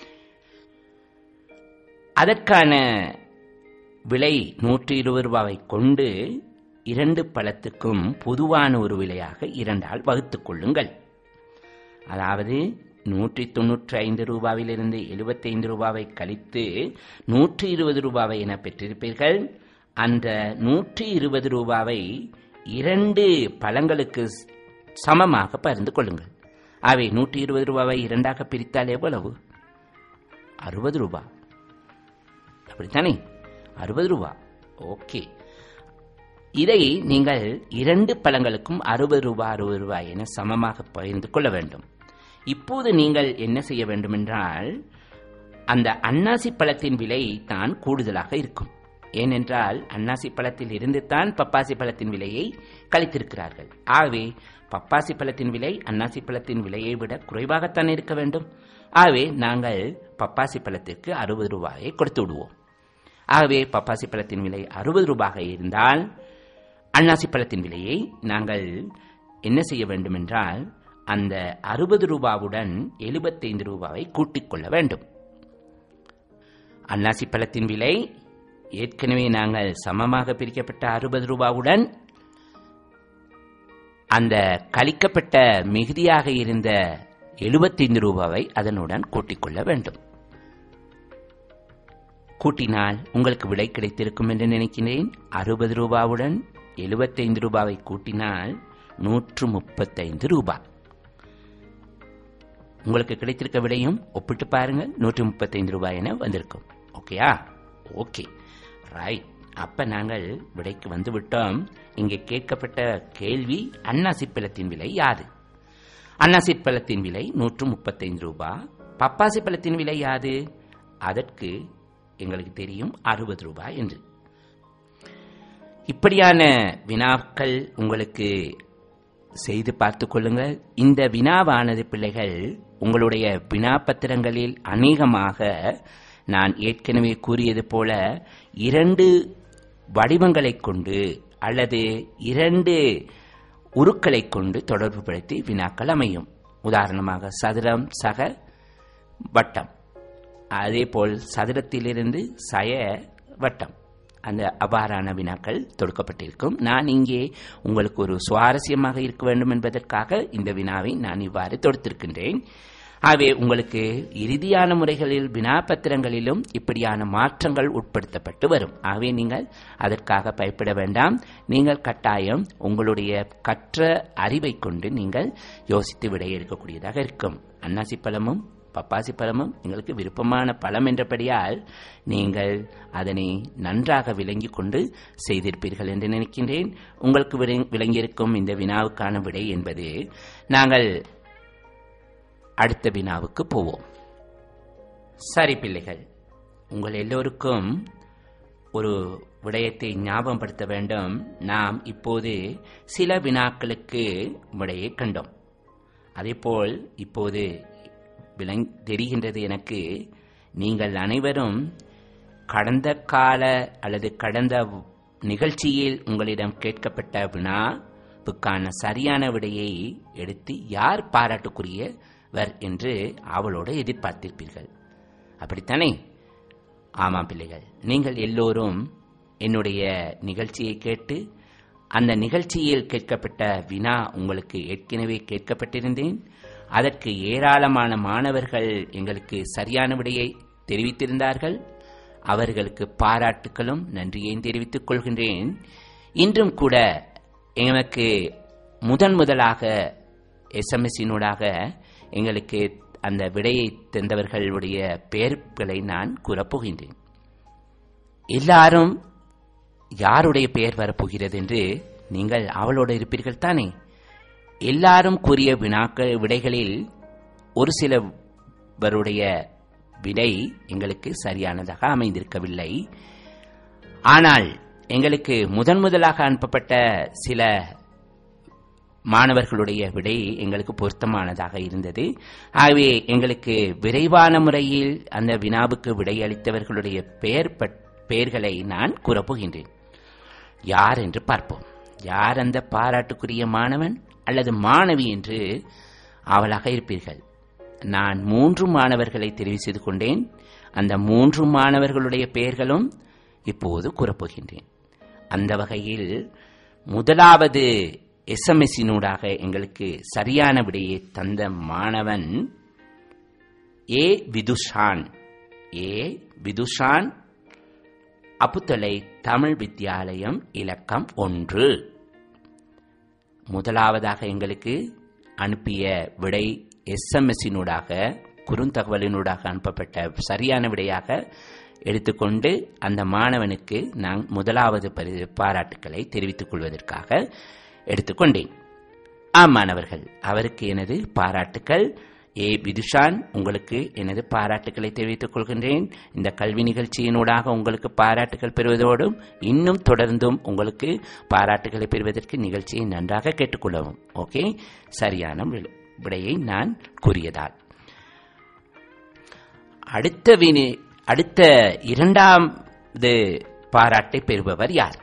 அதற்கான விலை நூற்றி இருபது ரூபாவை கொண்டு இரண்டு பழத்துக்கும் பொதுவான ஒரு விலையாக இரண்டால் வகுத்துக் கொள்ளுங்கள் அதாவது நூற்றி தொன்னூற்றி ஐந்து ரூபாவிலிருந்து எழுபத்தைந்து ரூபாவை கழித்து நூற்றி இருபது ரூபாவை என பெற்றிருப்பீர்கள் அந்த நூற்றி இருபது ரூபாவை இரண்டு பழங்களுக்கு சமமாக பகிர்ந்து கொள்ளுங்கள் அவை நூற்றி இருபது ரூபாவை இரண்டாக பிரித்தால் எவ்வளவு அறுபது ரூபாய் அப்படித்தானே அறுபது ரூபாய் ஓகே இதை நீங்கள் இரண்டு பழங்களுக்கும் அறுபது ரூபாய் அறுபது ரூபாய் என சமமாக பகிர்ந்து கொள்ள வேண்டும் இப்போது நீங்கள் என்ன செய்ய வேண்டும் என்றால் அந்த அன்னாசி பழத்தின் விலை தான் கூடுதலாக இருக்கும் ஏனென்றால் அன்னாசி பழத்தில் இருந்து தான் பப்பாசி பழத்தின் விலையை கழித்திருக்கிறார்கள் ஆகவே பப்பாசி பழத்தின் விலை அன்னாசி பழத்தின் விலையை விட குறைவாகத்தான் இருக்க வேண்டும் ஆகவே நாங்கள் பப்பாசி பழத்திற்கு அறுபது ரூபாயை கொடுத்து விடுவோம் ஆகவே பப்பாசி பழத்தின் விலை அறுபது ரூபாயாக இருந்தால் அன்னாசி பழத்தின் விலையை நாங்கள் என்ன செய்ய வேண்டும் என்றால் அந்த அறுபது ரூபாவுடன் எழுபத்தைந்து ரூபாவை கூட்டிக் கொள்ள வேண்டும் அன்னாசி பழத்தின் விலை ஏற்கனவே நாங்கள் சமமாக பிரிக்கப்பட்ட அறுபது ரூபாவுடன் அந்த கழிக்கப்பட்ட மிகுதியாக இருந்த எழுபத்தைந்து ரூபாவை அதனுடன் கூட்டிக் கொள்ள வேண்டும் கூட்டினால் உங்களுக்கு விலை கிடைத்திருக்கும் என்று நினைக்கிறேன் அறுபது ரூபாவுடன் எழுபத்தைந்து ரூபாவை கூட்டினால் நூற்று முப்பத்தைந்து ரூபாய் உங்களுக்கு கிடைத்திருக்க விடையும் ஒப்பிட்டு பாருங்கள் நூற்றி முப்பத்தைந்து ரூபாய் என வந்திருக்கும் ஓகேயா ஓகே ரைட் அப்ப நாங்கள் விடைக்கு வந்து விட்டோம் இங்கே கேட்கப்பட்ட கேள்வி அன்னாசி பழத்தின் விலை யாது அன்னாசி பழத்தின் விலை நூற்று முப்பத்தைந்து ரூபாய் பப்பாசி பழத்தின் விலை யாது அதற்கு எங்களுக்கு தெரியும் அறுபது ரூபாய் என்று இப்படியான வினாக்கள் உங்களுக்கு செய்து பார்த்துக் கொள்ளுங்கள் இந்த வினாவானது பிள்ளைகள் உங்களுடைய வினாப்பத்திரங்களில் அநேகமாக நான் ஏற்கனவே கூறியது போல இரண்டு வடிவங்களைக் கொண்டு அல்லது இரண்டு உருக்களைக் கொண்டு தொடர்புபடுத்தி வினாக்கள் அமையும் உதாரணமாக சதுரம் சக வட்டம் அதேபோல் சதுரத்திலிருந்து சய வட்டம் அந்த அவ்வாறான வினாக்கள் தொடுக்கப்பட்டிருக்கும் நான் இங்கே உங்களுக்கு ஒரு சுவாரஸ்யமாக இருக்க வேண்டும் என்பதற்காக இந்த வினாவை நான் இவ்வாறு தொடுத்திருக்கின்றேன் ஆகவே உங்களுக்கு இறுதியான முறைகளில் வினாபத்திரங்களிலும் இப்படியான மாற்றங்கள் உட்படுத்தப்பட்டு வரும் ஆகவே நீங்கள் அதற்காக பயப்பட வேண்டாம் நீங்கள் கட்டாயம் உங்களுடைய கற்ற அறிவை கொண்டு நீங்கள் யோசித்து விடைய இருக்கக்கூடியதாக இருக்கும் அன்னாசி பழமும் பப்பாசி பழமும் எங்களுக்கு விருப்பமான பழம் என்றபடியால் நீங்கள் அதனை நன்றாக விளங்கி கொண்டு செய்திருப்பீர்கள் என்று நினைக்கின்றேன் உங்களுக்கு விளங்கியிருக்கும் இந்த வினாவுக்கான விடை என்பது நாங்கள் அடுத்த வினாவுக்கு போவோம் சரி பிள்ளைகள் உங்கள் எல்லோருக்கும் ஒரு விடயத்தை ஞாபகப்படுத்த வேண்டும் நாம் இப்போது சில வினாக்களுக்கு விடையை கண்டோம் அதேபோல் இப்போது விளங் தெரிகின்றது எனக்கு நீங்கள் அனைவரும் கடந்த கால அல்லது கடந்த நிகழ்ச்சியில் உங்களிடம் கேட்கப்பட்ட வினாவுக்கான சரியான விடையை எடுத்து யார் பாராட்டுக்குரியவர் என்று அவளோடு எதிர்பார்த்திருப்பீர்கள் அப்படித்தானே ஆமாம் பிள்ளைகள் நீங்கள் எல்லோரும் என்னுடைய நிகழ்ச்சியை கேட்டு அந்த நிகழ்ச்சியில் கேட்கப்பட்ட வினா உங்களுக்கு ஏற்கனவே கேட்கப்பட்டிருந்தேன் அதற்கு ஏராளமான மாணவர்கள் எங்களுக்கு சரியான விடையை தெரிவித்திருந்தார்கள் அவர்களுக்கு பாராட்டுகளும் நன்றியையும் தெரிவித்துக் கொள்கின்றேன் இன்றும் கூட எங்களுக்கு முதன் முதலாக எஸ்எம்எஸ்ஸினூடாக எங்களுக்கு அந்த விடையை தந்தவர்களுடைய பெயர்களை நான் கூறப்போகின்றேன் எல்லாரும் யாருடைய பெயர் வரப்போகிறது என்று நீங்கள் அவளோடு இருப்பீர்கள் தானே எல்லாரும் கூறிய வினாக்கள் விடைகளில் ஒரு சிலவருடைய விடை எங்களுக்கு சரியானதாக அமைந்திருக்கவில்லை ஆனால் எங்களுக்கு முதன் முதலாக அனுப்பப்பட்ட சில மாணவர்களுடைய விடை எங்களுக்கு பொருத்தமானதாக இருந்தது ஆகவே எங்களுக்கு விரைவான முறையில் அந்த வினாவுக்கு விடையளித்தவர்களுடைய பெயர் பெயர்களை நான் கூறப்போகின்றேன் யார் என்று பார்ப்போம் யார் அந்த பாராட்டுக்குரிய மாணவன் அல்லது மாணவி என்று ஆவலாக இருப்பீர்கள் நான் மூன்று மாணவர்களை தெரிவு செய்து கொண்டேன் அந்த மூன்று மாணவர்களுடைய பெயர்களும் இப்போது கூறப்போகின்றேன் அந்த வகையில் முதலாவது எஸ்எம்எஸ்ஸினூடாக எங்களுக்கு சரியான விடையை தந்த மாணவன் ஏ விதுஷான் ஏ விதுஷான் அப்புத்தலை தமிழ் வித்தியாலயம் இலக்கம் ஒன்று முதலாவதாக எங்களுக்கு அனுப்பிய விடை எஸ்எம்எஸ்ஸினூடாக குறுந்தகவலினூடாக அனுப்பப்பட்ட சரியான விடையாக எடுத்துக்கொண்டு அந்த மாணவனுக்கு நான் முதலாவது பாராட்டுக்களை தெரிவித்துக் கொள்வதற்காக எடுத்துக்கொண்டேன் ஆம் மாணவர்கள் அவருக்கு எனது பாராட்டுக்கள் ஏ விதுஷான் உங்களுக்கு எனது பாராட்டுக்களை தெரிவித்துக் கொள்கின்றேன் இந்த கல்வி நிகழ்ச்சியினூடாக உங்களுக்கு பாராட்டுகள் பெறுவதோடும் இன்னும் தொடர்ந்தும் உங்களுக்கு பாராட்டுகளை பெறுவதற்கு நிகழ்ச்சியை நன்றாக கேட்டுக்கொள்ளவும் ஓகே சரியான விடையை நான் கூறியதால் அடுத்த வினி அடுத்த இரண்டாவது பாராட்டை பெறுபவர் யார்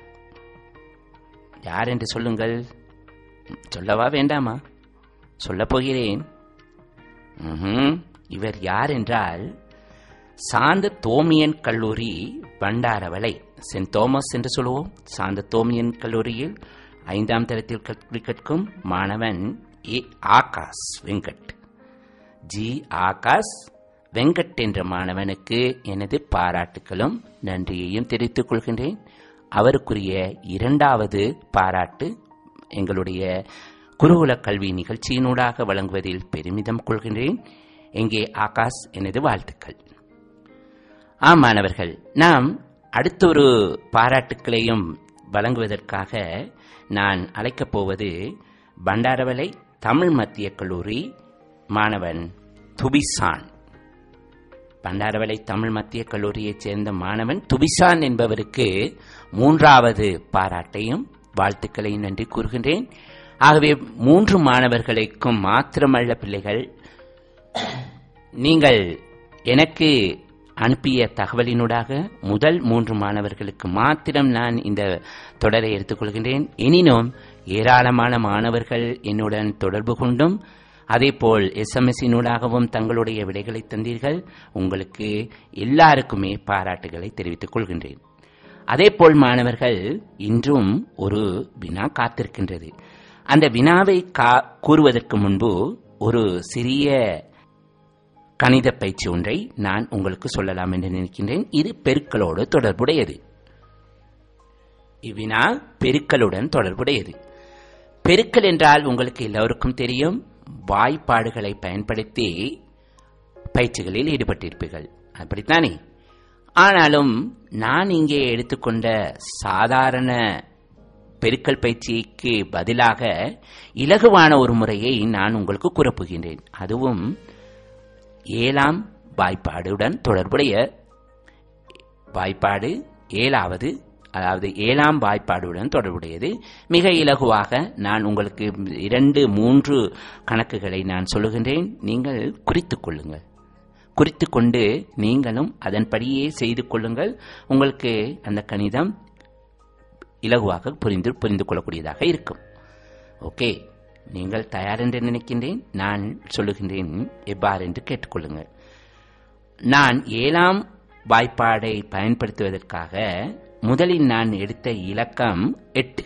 யார் என்று சொல்லுங்கள் சொல்லவா வேண்டாமா சொல்லப் போகிறேன் ம்ஹும். இவர் யார் என்றால் சாந்த தோமியன் கல்லூரி பண்டாரவளை சென்ட் தோமஸ் என்று சொல்லுவோம் சாந்த தோமியன் கல்லூரியில் ஐந்தாம் தரத்தில் கல்வி கற்கும் மாணவன் ஏ ஆகாஷ் வெங்கட் ஜி ஆகாஷ் வெங்கட் என்ற மாணவனுக்கு எனது பாராட்டுகளும் நன்றியையும் தெரிவித்துக் கொள்கின்றேன் அவருக்குரிய இரண்டாவது பாராட்டு எங்களுடைய குருகுல கல்வி நிகழ்ச்சியினூடாக வழங்குவதில் பெருமிதம் கொள்கின்றேன் எங்கே ஆகாஷ் எனது வாழ்த்துக்கள் ஆம் மாணவர்கள் நாம் அடுத்த ஒரு பாராட்டுக்களையும் வழங்குவதற்காக நான் அழைக்கப் போவது பண்டாரவளை தமிழ் மத்திய கல்லூரி மாணவன் துபிசான் பண்டாரவளை தமிழ் மத்திய கல்லூரியைச் சேர்ந்த மாணவன் துபிசான் என்பவருக்கு மூன்றாவது பாராட்டையும் வாழ்த்துக்களையும் நன்றி கூறுகின்றேன் ஆகவே மூன்று மாணவர்களுக்கும் மாத்திரமல்ல பிள்ளைகள் நீங்கள் எனக்கு அனுப்பிய தகவலினூடாக முதல் மூன்று மாணவர்களுக்கு மாத்திரம் நான் இந்த தொடரை எடுத்துக்கொள்கின்றேன் எனினும் ஏராளமான மாணவர்கள் என்னுடன் தொடர்பு கொண்டும் அதேபோல் எஸ்எம்எஸ்ஸினூடாகவும் தங்களுடைய விடைகளை தந்தீர்கள் உங்களுக்கு எல்லாருக்குமே பாராட்டுகளை தெரிவித்துக் கொள்கின்றேன் அதேபோல் மாணவர்கள் இன்றும் ஒரு வினா காத்திருக்கின்றது அந்த வினாவை கா- கூறுவதற்கு முன்பு ஒரு சிறிய கணித பயிற்சி ஒன்றை நான் உங்களுக்கு சொல்லலாம் என்று நினைக்கின்றேன் இது பெருக்களோடு தொடர்புடையது இவ்வினா பெருக்கலுடன் தொடர்புடையது பெருக்கல் என்றால் உங்களுக்கு எல்லோருக்கும் தெரியும் வாய்ப்பாடுகளை பயன்படுத்தி பயிற்சிகளில் ஈடுபட்டிருப்பீர்கள் அப்படித்தானே ஆனாலும் நான் இங்கே எடுத்துக்கொண்ட சாதாரண பெருக்கல் பயிற்சிக்கு பதிலாக இலகுவான ஒரு முறையை நான் உங்களுக்கு கூறப்போகின்றேன் அதுவும் ஏழாம் வாய்ப்பாடுடன் தொடர்புடைய வாய்ப்பாடு ஏழாவது அதாவது ஏழாம் வாய்ப்பாடுடன் தொடர்புடையது மிக இலகுவாக நான் உங்களுக்கு இரண்டு மூன்று கணக்குகளை நான் சொல்லுகின்றேன் நீங்கள் குறித்துக் கொள்ளுங்கள் குறித்துக் கொண்டு நீங்களும் அதன்படியே செய்து கொள்ளுங்கள் உங்களுக்கு அந்த கணிதம் இலகுவாக புரிந்து புரிந்து கொள்ளக்கூடியதாக இருக்கும் ஓகே நீங்கள் தயார் என்று நினைக்கின்றேன் நான் சொல்லுகின்றேன் எவ்வாறு என்று கேட்டுக்கொள்ளுங்கள் நான் ஏழாம் வாய்ப்பாடை பயன்படுத்துவதற்காக முதலில் நான் எடுத்த இலக்கம் எட்டு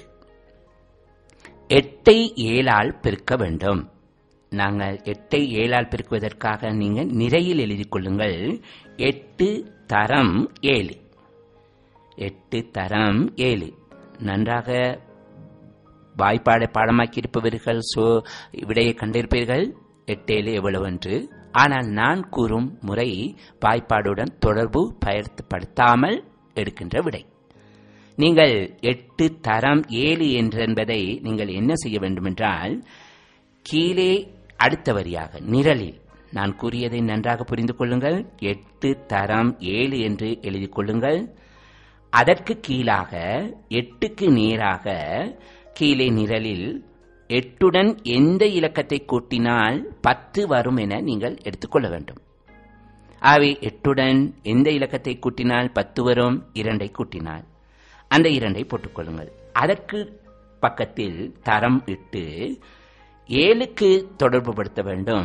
எட்டை ஏழால் பெருக்க வேண்டும் நாங்கள் எட்டை ஏழால் பெருக்குவதற்காக நீங்கள் நிறையில் எழுதி கொள்ளுங்கள் எட்டு தரம் ஏழு எட்டு தரம் ஏழு நன்றாக வாய்ப்பாடை பாடமாக்கி இருப்பவர்கள் சோ விடையை கண்டிருப்பீர்கள் எட்டேழு எவ்வளவு என்று ஆனால் நான் கூறும் முறை வாய்ப்பாடுடன் தொடர்பு பயன்படுத்தாமல் எடுக்கின்ற விடை நீங்கள் எட்டு தரம் ஏழு என்பதை நீங்கள் என்ன செய்ய வேண்டுமென்றால் கீழே அடுத்த வரியாக நிரலில் நான் கூறியதை நன்றாக புரிந்து கொள்ளுங்கள் எட்டு தரம் ஏழு என்று எழுதிக் கொள்ளுங்கள் அதற்கு கீழாக எட்டுக்கு நேராக கீழே நிரலில் எட்டுடன் எந்த இலக்கத்தை கூட்டினால் பத்து வரும் என நீங்கள் எடுத்துக்கொள்ள வேண்டும் ஆகவே எட்டுடன் எந்த இலக்கத்தை கூட்டினால் பத்து வரும் இரண்டை கூட்டினால் அந்த இரண்டை போட்டுக்கொள்ளுங்கள் அதற்கு பக்கத்தில் தரம் இட்டு ஏழுக்கு தொடர்புபடுத்த வேண்டும்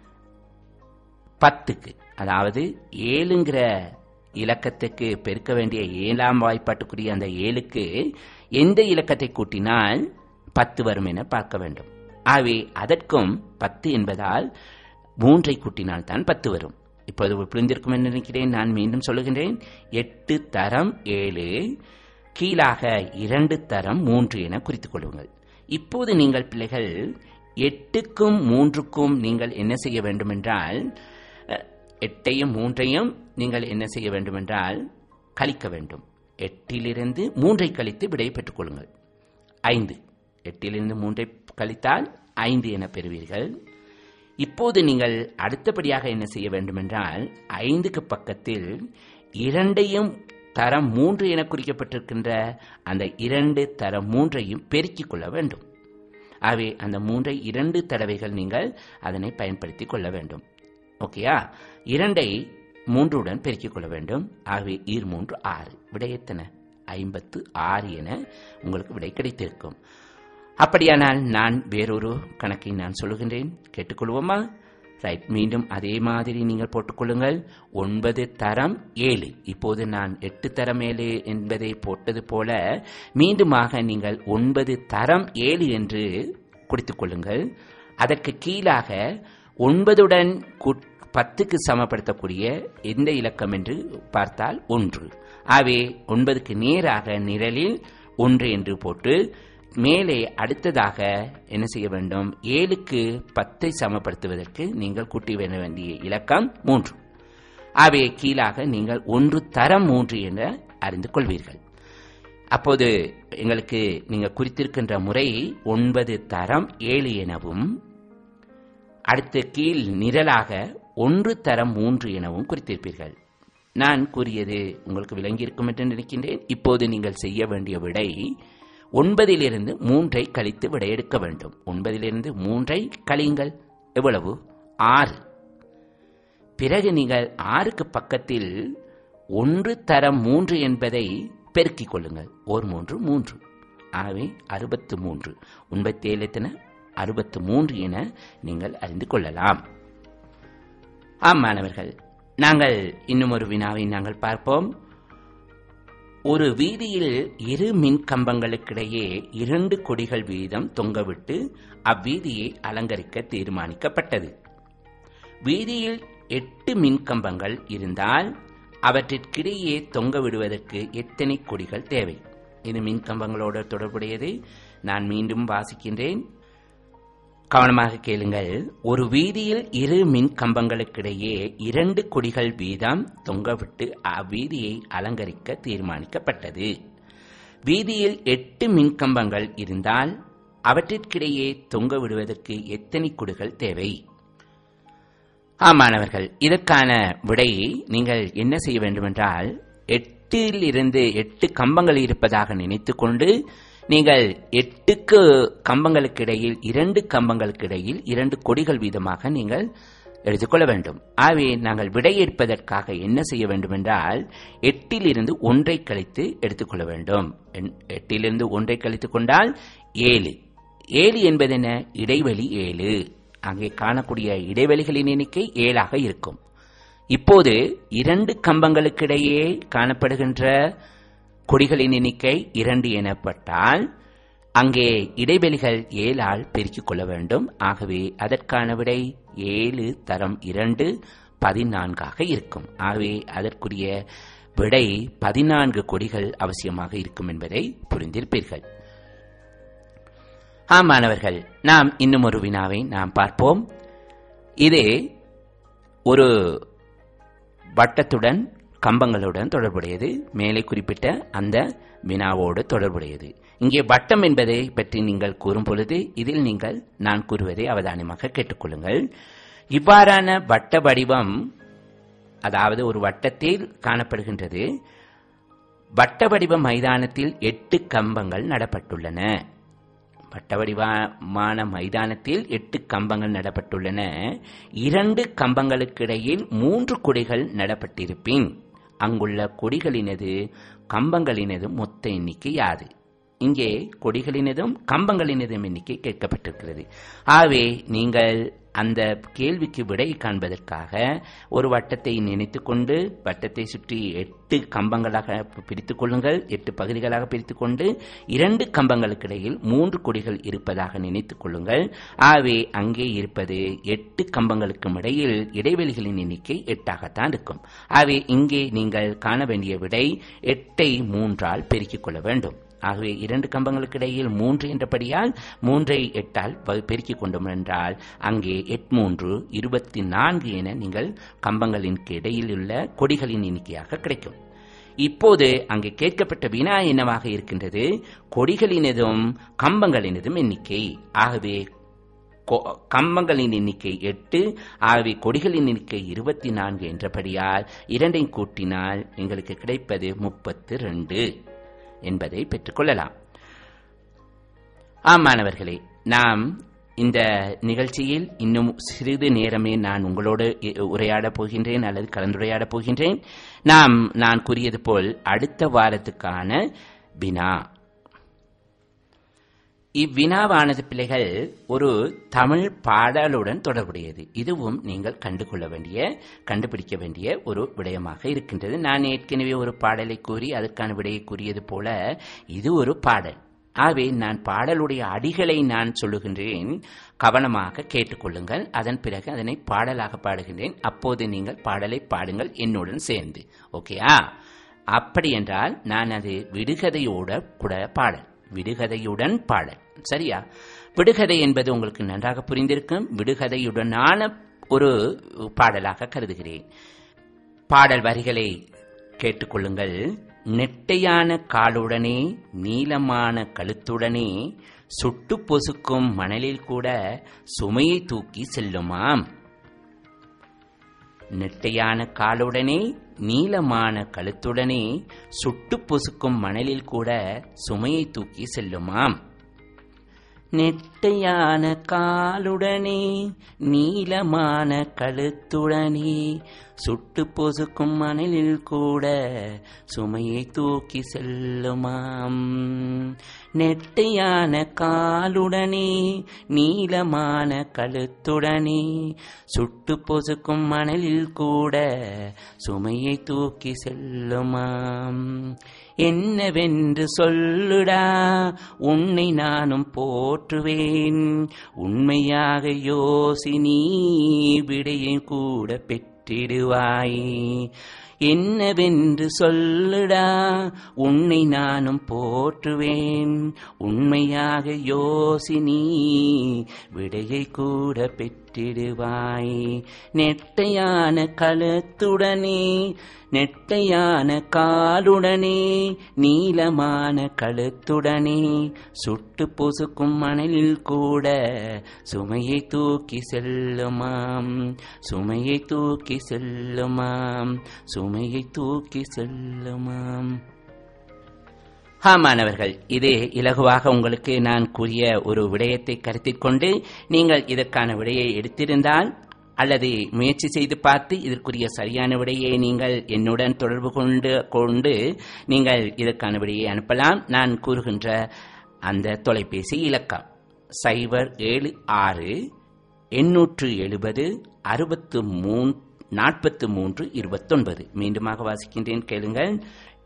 பத்துக்கு அதாவது ஏழுங்கிற இலக்கத்துக்கு பெருக்க வேண்டிய ஏழாம் வாய்ப்பாட்டுக்குரிய அந்த ஏழுக்கு எந்த இலக்கத்தை கூட்டினால் பத்து வரும் என பார்க்க வேண்டும் ஆகவே அதற்கும் பத்து என்பதால் மூன்றை கூட்டினால் தான் பத்து வரும் இப்போது புரிந்திருக்கும் என்று நினைக்கிறேன் நான் மீண்டும் சொல்லுகின்றேன் எட்டு தரம் ஏழு கீழாக இரண்டு தரம் மூன்று என குறித்துக் கொள்ளுங்கள் இப்போது நீங்கள் பிள்ளைகள் எட்டுக்கும் மூன்றுக்கும் நீங்கள் என்ன செய்ய வேண்டுமென்றால் அஹ், எட்டையும் மூன்றையும் நீங்கள் என்ன செய்ய வேண்டுமென்றால் கழிக்க வேண்டும் எட்டிலிருந்து மூன்றை கழித்து விடையை பெற்றுக் கொள்ளுங்கள் ஐந்து எட்டிலிருந்து மூன்றை கழித்தால் ஐந்து என பெறுவீர்கள் இப்போது நீங்கள் அடுத்தபடியாக என்ன செய்ய வேண்டுமென்றால் ஐந்துக்கு பக்கத்தில் இரண்டையும் தரம் மூன்று என குறிக்கப்பட்டிருக்கின்ற அந்த இரண்டு தரம் மூன்றையும் பெருக்கிக் கொள்ள வேண்டும் ஆகவே அந்த மூன்றை இரண்டு தடவைகள் நீங்கள் அதனை பயன்படுத்திக் கொள்ள வேண்டும் ஓகேயா இரண்டை மூன்றுடன் பெருக்கிக் கொள்ள வேண்டும் ஆகவே ஈர் மூன்று ஆறு விடை எத்தனை ஐம்பத்து ஆறு என உங்களுக்கு விடை கிடைத்திருக்கும் அப்படியானால் நான் வேறொரு கணக்கை நான் சொல்லுகின்றேன் கேட்டுக்கொள்வோமா ரைட் மீண்டும் அதே மாதிரி நீங்கள் போட்டுக்கொள்ளுங்கள் ஒன்பது தரம் ஏழு இப்போது நான் எட்டு தரம் ஏழு என்பதை போட்டது போல மீண்டுமாக நீங்கள் ஒன்பது தரம் ஏழு என்று குறித்துக் கொள்ளுங்கள் அதற்கு கீழாக ஒன்பதுடன் கூட்- பத்துக்கு சமப்படுத்தக்கூடிய எந்த இலக்கம் என்று பார்த்தால் ஒன்று ஆகவே ஒன்பதுக்கு நேராக நிரலில் ஒன்று என்று போட்டு மேலே அடுத்ததாக என்ன செய்ய வேண்டும் ஏழுக்கு பத்தை சமப்படுத்துவதற்கு நீங்கள் கூட்டி வர வேண்டிய இலக்கம் மூன்று ஆகவே கீழாக நீங்கள் ஒன்று தரம் மூன்று என அறிந்து கொள்வீர்கள் அப்போது எங்களுக்கு நீங்கள் குறித்திருக்கின்ற முறை ஒன்பது தரம் ஏழு எனவும் அடுத்த கீழ் நிரலாக ஒன்று தரம் மூன்று எனவும் குறித்திருப்பீர்கள் நான் கூறியது உங்களுக்கு விளங்கியிருக்கும் என்று நினைக்கின்றேன் இப்போது நீங்கள் செய்ய வேண்டிய விடை ஒன்பதிலிருந்து மூன்றை கழித்து விடை எடுக்க வேண்டும் ஒன்பதிலிருந்து மூன்றை கழியுங்கள் எவ்வளவு ஆறு பிறகு நீங்கள் ஆறுக்கு பக்கத்தில் ஒன்று தரம் மூன்று என்பதை பெருக்கிக் கொள்ளுங்கள் ஓர் மூன்று மூன்று ஆகவே அறுபத்து மூன்று ஒன்பத்தி ஏழு எத்தனை அறுபத்து மூன்று என நீங்கள் அறிந்து கொள்ளலாம் ஆம் மாணவர்கள் நாங்கள் இன்னும் ஒரு வினாவை நாங்கள் பார்ப்போம் ஒரு வீதியில் இரு மின் கம்பங்களுக்கிடையே இரண்டு கொடிகள் வீதம் தொங்கவிட்டு அவ்வீதியை அலங்கரிக்க தீர்மானிக்கப்பட்டது வீதியில் எட்டு மின்கம்பங்கள் இருந்தால் அவற்றிற்கிடையே தொங்க விடுவதற்கு எத்தனை கொடிகள் தேவை இது மின்கம்பங்களோடு தொடர்புடையது நான் மீண்டும் வாசிக்கின்றேன் கவனமாக கேளுங்கள் ஒரு வீதியில் இரு மின் கம்பங்களுக்கிடையே இரண்டு கொடிகள் வீதம் தொங்கவிட்டு அவ்வீதியை அலங்கரிக்க தீர்மானிக்கப்பட்டது வீதியில் எட்டு மின்கம்பங்கள் இருந்தால் அவற்றிற்கிடையே தொங்க விடுவதற்கு எத்தனை கொடிகள் தேவை ஆமாணவர்கள் இதற்கான விடையை நீங்கள் என்ன செய்ய வேண்டுமென்றால் எட்டில் இருந்து எட்டு கம்பங்கள் இருப்பதாக நினைத்துக்கொண்டு நீங்கள் எட்டுக்கு கம்பங்களுக்கு இடையில் இரண்டு கம்பங்களுக்கு இடையில் இரண்டு கொடிகள் வீதமாக நீங்கள் எடுத்துக்கொள்ள வேண்டும் ஆகவே நாங்கள் விடையேற்பதற்காக என்ன செய்ய வேண்டும் என்றால் எட்டிலிருந்து ஒன்றை கழித்து எடுத்துக்கொள்ள வேண்டும் எண்- எட்டிலிருந்து ஒன்றை கழித்துக் கொண்டால் ஏழு ஏழு என்பது என்ன இடைவெளி ஏழு அங்கே காணக்கூடிய இடைவெளிகளின் எண்ணிக்கை ஏழாக இருக்கும் இப்போது இரண்டு கம்பங்களுக்கிடையே காணப்படுகின்ற கொடிகளின் எண்ணிக்கை இரண்டு எனப்பட்டால் அங்கே இடைவெளிகள் ஏழால் பெருக்கிக் கொள்ள வேண்டும் ஆகவே அதற்கான விடை ஏழு தரம் இரண்டு பதினான்காக இருக்கும் ஆகவே அதற்குரிய விடை பதினான்கு கொடிகள் அவசியமாக இருக்கும் என்பதை புரிந்திருப்பீர்கள் ஆம் மாணவர்கள் நாம் இன்னும் ஒரு வினாவை நாம் பார்ப்போம் இது ஒரு வட்டத்துடன் கம்பங்களுடன் தொடர்புடையது மேலே குறிப்பிட்ட அந்த வினாவோடு தொடர்புடையது இங்கே வட்டம் என்பதை பற்றி நீங்கள் கூறும் பொழுது இதில் நீங்கள் நான் கூறுவதை அவதானமாக கேட்டுக்கொள்ளுங்கள் இவ்வாறான வட்ட வடிவம் அதாவது ஒரு வட்டத்தில் காணப்படுகின்றது வட்ட வடிவ மைதானத்தில் எட்டு கம்பங்கள் நடப்பட்டுள்ளன வட்ட வடிவமான மைதானத்தில் எட்டு கம்பங்கள் நடப்பட்டுள்ளன இரண்டு கம்பங்களுக்கிடையில் மூன்று கொடிகள் நடப்பட்டிருப்பின் அங்குள்ள கொடிகளினது கம்பங்களினது மொத்த எண்ணிக்கை யாது இங்கே கொடிகளினதும் கம்பங்களினதும் எண்ணிக்கை கேட்கப்பட்டிருக்கிறது ஆகவே நீங்கள் அந்த கேள்விக்கு விடை காண்பதற்காக ஒரு வட்டத்தை நினைத்துக் கொண்டு வட்டத்தை சுற்றி எட்டு கம்பங்களாக பிரித்துக் கொள்ளுங்கள் எட்டு பகுதிகளாக பிரித்துக் கொண்டு இரண்டு கம்பங்களுக்கு இடையில் மூன்று கொடிகள் இருப்பதாக நினைத்துக் கொள்ளுங்கள் ஆகவே அங்கே இருப்பது எட்டு கம்பங்களுக்கும் இடையில் இடைவெளிகளின் எண்ணிக்கை எட்டாகத்தான் இருக்கும் ஆகவே இங்கே நீங்கள் காண வேண்டிய விடை எட்டை மூன்றால் பெருக்கிக் கொள்ள வேண்டும் ஆகவே இரண்டு கம்பங்களுக்கு இடையில் மூன்று என்றபடியால் மூன்றை எட்டால் ப- பெருக்கிக் கொண்டோம் என்றால் அங்கே எட் மூன்று இருபத்தி நான்கு என நீங்கள் கம்பங்களின் இடையில் உள்ள கொடிகளின் எண்ணிக்கையாக கிடைக்கும் இப்போது அங்கே கேட்கப்பட்ட வினா என்னவாக இருக்கின்றது கொடிகளினதும் கம்பங்களினதும் எண்ணிக்கை ஆகவே கொ- கம்பங்களின் எண்ணிக்கை எட்டு ஆகவே கொடிகளின் எண்ணிக்கை இருபத்தி நான்கு என்றபடியால் இரண்டையும் கூட்டினால் எங்களுக்கு கிடைப்பது முப்பத்து ரெண்டு என்பதை பெற்றுக்கொள்ளலாம் ஆம் மாணவர்களே நாம் இந்த நிகழ்ச்சியில் இன்னும் சிறிது நேரமே நான் உங்களோடு இ- உரையாடப் போகின்றேன் அல்லது கலந்துரையாடப் போகின்றேன் நாம் நான் கூறியது போல் அடுத்த வாரத்துக்கான வினா இவ்வினாவானது பிள்ளைகள் ஒரு தமிழ் பாடலுடன் தொடர்புடையது இதுவும் நீங்கள் கண்டுகொள்ள வேண்டிய கண்டுபிடிக்க வேண்டிய ஒரு விடயமாக இருக்கின்றது நான் ஏற்கனவே ஒரு பாடலை கூறி அதற்கான விடையை கூறியது போல இது ஒரு பாடல் ஆகவே நான் பாடலுடைய அடிகளை நான் சொல்லுகின்றேன் கவனமாக கேட்டுக்கொள்ளுங்கள் அதன் பிறகு அதனை பாடலாக பாடுகின்றேன் அப்போது நீங்கள் பாடலை பாடுங்கள் என்னுடன் சேர்ந்து ஓகேயா அப்படி என்றால் நான் அது விடுகதையோட கூட பாடல் விடுகதையுடன் பாடல் சரியா விடுகதை என்பது உங்களுக்கு நன்றாக புரிந்திருக்கும் விடுகதையுடனான ஒரு பாடலாக கருதுகிறேன் பாடல் வரிகளை கேட்டுக்கொள்ளுங்கள் நெட்டையான காலுடனே நீளமான கழுத்துடனே சுட்டு பொசுக்கும் மணலில் கூட சுமையை தூக்கி செல்லுமாம் நெட்டையான காலுடனே நீளமான கழுத்துடனே சுட்டு பொசுக்கும் மணலில் கூட சுமையை தூக்கி செல்லுமாம் நெட்டையான காலுடனே நீளமான கழுத்துடனே சுட்டு பொசுக்கும் மணலில் கூட சுமையை தூக்கி செல்லுமாம் நெட்டையான காலுடனே நீளமான கழுத்துடனே சுட்டு பொசுக்கும் மணலில் கூட சுமையை தூக்கி செல்லுமாம் என்னவென்று சொல்லுடா உன்னை நானும் போற்றுவேன் உண்மையாக யோசினி விடையை கூட பெற்றிடுவாய் என்னவென்று சொல்லுடா உன்னை நானும் போற்றுவேன் உண்மையாக யோசினி விடையை கூட பெற்றிடுவாய் நெட்டையான கழுத்துடனே நெட்டையான காலுடனே நீளமான கழுத்துடனே சுட்டு பொசுக்கும் மணலில் கூட சுமையை தூக்கி செல்லுமாம் சுமையை தூக்கி செல்லுமாம் சுமையை தூக்கி செல்லுமாம் ஆமானவர்கள் இது இலகுவாக உங்களுக்கு நான் கூறிய ஒரு விடயத்தை கருத்தில் கொண்டு நீங்கள் இதற்கான விடையை எடுத்திருந்தால் அல்லது முயற்சி செய்து பார்த்து இதற்குரிய சரியான விடையை நீங்கள் என்னுடன் தொடர்பு கொண்டு கொண்டு நீங்கள் இதற்கான விடையை அனுப்பலாம் நான் கூறுகின்ற அந்த தொலைபேசி இலக்கம் சைபர் ஏழு ஆறு எண்ணூற்று எழுபது அறுபத்து மூன் நாற்பத்து மூன்று இருபத்தொன்பது மீண்டுமாக வாசிக்கின்றேன் கேளுங்கள்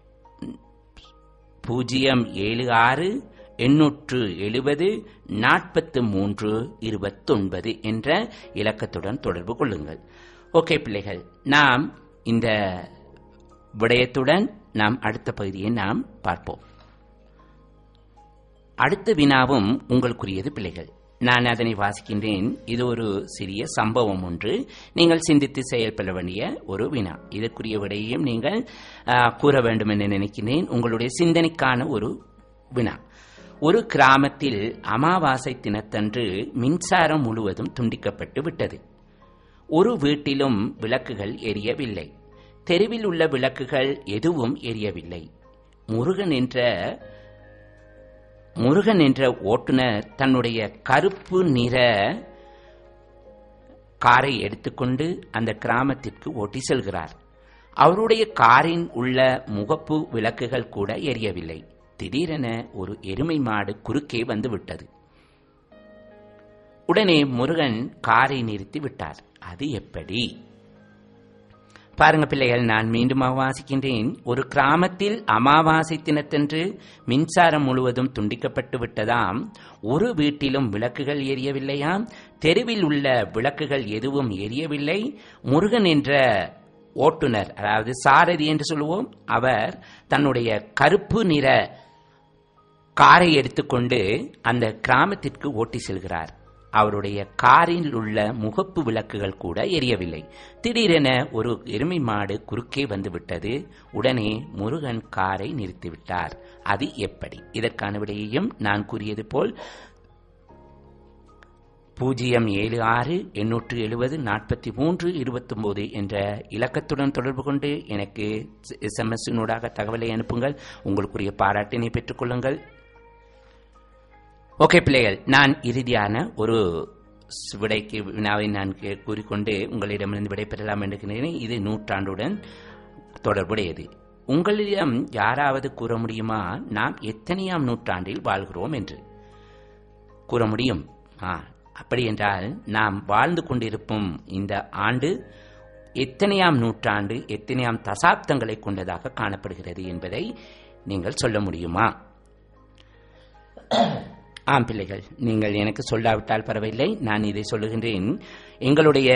பூஜ்ஜியம் ஏழு ஆறு எண்ணூற்று எழுபது நாற்பத்து மூன்று இருபத்தொன்பது என்ற இலக்கத்துடன் தொடர்பு கொள்ளுங்கள் ஓகே பிள்ளைகள் நாம் இந்த விடயத்துடன் நாம் அடுத்த பகுதியை நாம் பார்ப்போம் அடுத்த வினாவும் உங்களுக்குரியது பிள்ளைகள் நான் அதனை வாசிக்கின்றேன் இது ஒரு சிறிய சம்பவம் ஒன்று நீங்கள் சிந்தித்து செயல்பட வேண்டிய ஒரு வினா இதற்குரிய விடையையும் நீங்கள் ஆ, கூற வேண்டும் என்று நினைக்கிறேன் உங்களுடைய சிந்தனைக்கான ஒரு வினா ஒரு கிராமத்தில் அமாவாசை தினத்தன்று மின்சாரம் முழுவதும் துண்டிக்கப்பட்டு விட்டது ஒரு வீட்டிலும் விளக்குகள் எரியவில்லை தெருவில் உள்ள விளக்குகள் எதுவும் எரியவில்லை முருகன் என்ற முருகன் என்ற ஓட்டுநர் தன்னுடைய கருப்பு நிற காரை எடுத்துக்கொண்டு அந்த கிராமத்திற்கு ஓட்டி செல்கிறார் அவருடைய காரின் உள்ள முகப்பு விளக்குகள் கூட எரியவில்லை திடீரென ஒரு எருமை மாடு குறுக்கே வந்து விட்டது உடனே முருகன் காரை நிறுத்தி விட்டார் அது எப்படி பாருங்க பிள்ளைகள் நான் மீண்டும் வாசிக்கின்றேன் ஒரு கிராமத்தில் அமாவாசை தினத்தன்று மின்சாரம் முழுவதும் துண்டிக்கப்பட்டு விட்டதாம் ஒரு வீட்டிலும் விளக்குகள் எரியவில்லையாம் தெருவில் உள்ள விளக்குகள் எதுவும் எரியவில்லை முருகன் என்ற ஓட்டுநர் அதாவது சாரதி என்று சொல்லுவோம் அவர் தன்னுடைய கருப்பு நிற காரை எடுத்துக்கொண்டு அந்த கிராமத்திற்கு ஓட்டி செல்கிறார் அவருடைய காரில் உள்ள முகப்பு விளக்குகள் கூட எரியவில்லை திடீரென ஒரு எருமை மாடு குறுக்கே வந்து விட்டது உடனே முருகன் காரை நிறுத்திவிட்டார் அது எப்படி இதற்கான விடையையும் நான் கூறியது போல் பூஜ்ஜியம் ஏழு ஆறு எண்ணூற்று எழுபது நாற்பத்தி மூன்று இருபத்தொன்பது என்ற இலக்கத்துடன் தொடர்பு கொண்டு எனக்கு எஸ்எம்எஸ்னூடாக தகவலை அனுப்புங்கள் உங்களுக்குரிய பாராட்டினை பெற்றுக்கொள்ளுங்கள் ஓகே பிள்ளைகள் நான் இறுதியான ஒரு ஸ் விடைக்கு வினாவை நான் கே- கூறிக்கொண்டு உங்களிடமிருந்து விடைபெறலாம் என்று நினைக்கிறேன் இது நூற்றாண்டுடன் தொடர்புடையது உங்களிடம் யாராவது கூற முடியுமா நாம் எத்தனையாம் நூற்றாண்டில் வாழ்கிறோம் என்று கூற முடியும் ஆ அப்படி என்றால் நாம் வாழ்ந்து கொண்டிருக்கும் இந்த ஆண்டு எத்தனையாம் நூற்றாண்டு எத்தனையாம் தசாப்தங்களை கொண்டதாக காணப்படுகிறது என்பதை நீங்கள் சொல்ல முடியுமா ஆம் பிள்ளைகள் நீங்கள் எனக்கு சொல்லாவிட்டால் பரவாயில்லை நான் இதை சொல்லுகின்றேன் எங்களுடைய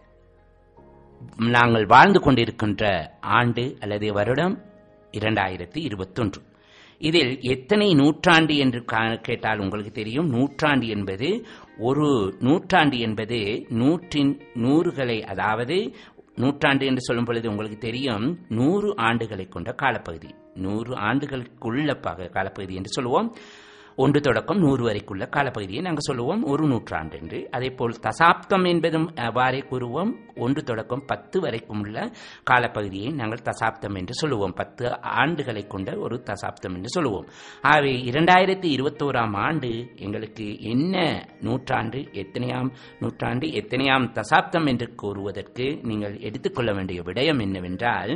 நாங்கள் வாழ்ந்து கொண்டிருக்கின்ற ஆண்டு அல்லது வருடம் இரண்டாயிரத்தி இருபத்தொன்று இதில் எத்தனை நூற்றாண்டு என்று கா- கேட்டால் உங்களுக்கு தெரியும் நூற்றாண்டு என்பது ஒரு நூற்றாண்டு என்பது நூற்றின் நூறுகளை அதாவது நூற்றாண்டு என்று சொல்லும் பொழுது உங்களுக்கு தெரியும் நூறு ஆண்டுகளை கொண்ட காலப்பகுதி நூறு ஆண்டுகளுக்குள்ள பக- காலப்பகுதி என்று சொல்லுவோம் ஒன்று தொடக்கம் நூறு வரைக்குள்ள காலப்பகுதியை நாங்கள் சொல்லுவோம் ஒரு நூற்றாண்டு என்று அதே போல் தசாப்தம் என்பதும் அவ்வாறே கூறுவோம் ஒன்று தொடக்கம் பத்து வரைக்கும் உள்ள காலப்பகுதியை நாங்கள் தசாப்தம் என்று சொல்லுவோம் பத்து ஆண்டுகளை கொண்ட ஒரு தசாப்தம் என்று சொல்லுவோம் ஆகவே இரண்டாயிரத்தி இருபத்தோராம் ஆண்டு எங்களுக்கு என்ன நூற்றாண்டு எத்தனையாம் நூற்றாண்டு எத்தனையாம் தசாப்தம் என்று கூறுவதற்கு நீங்கள் எடுத்துக்கொள்ள வேண்டிய விடயம் என்னவென்றால்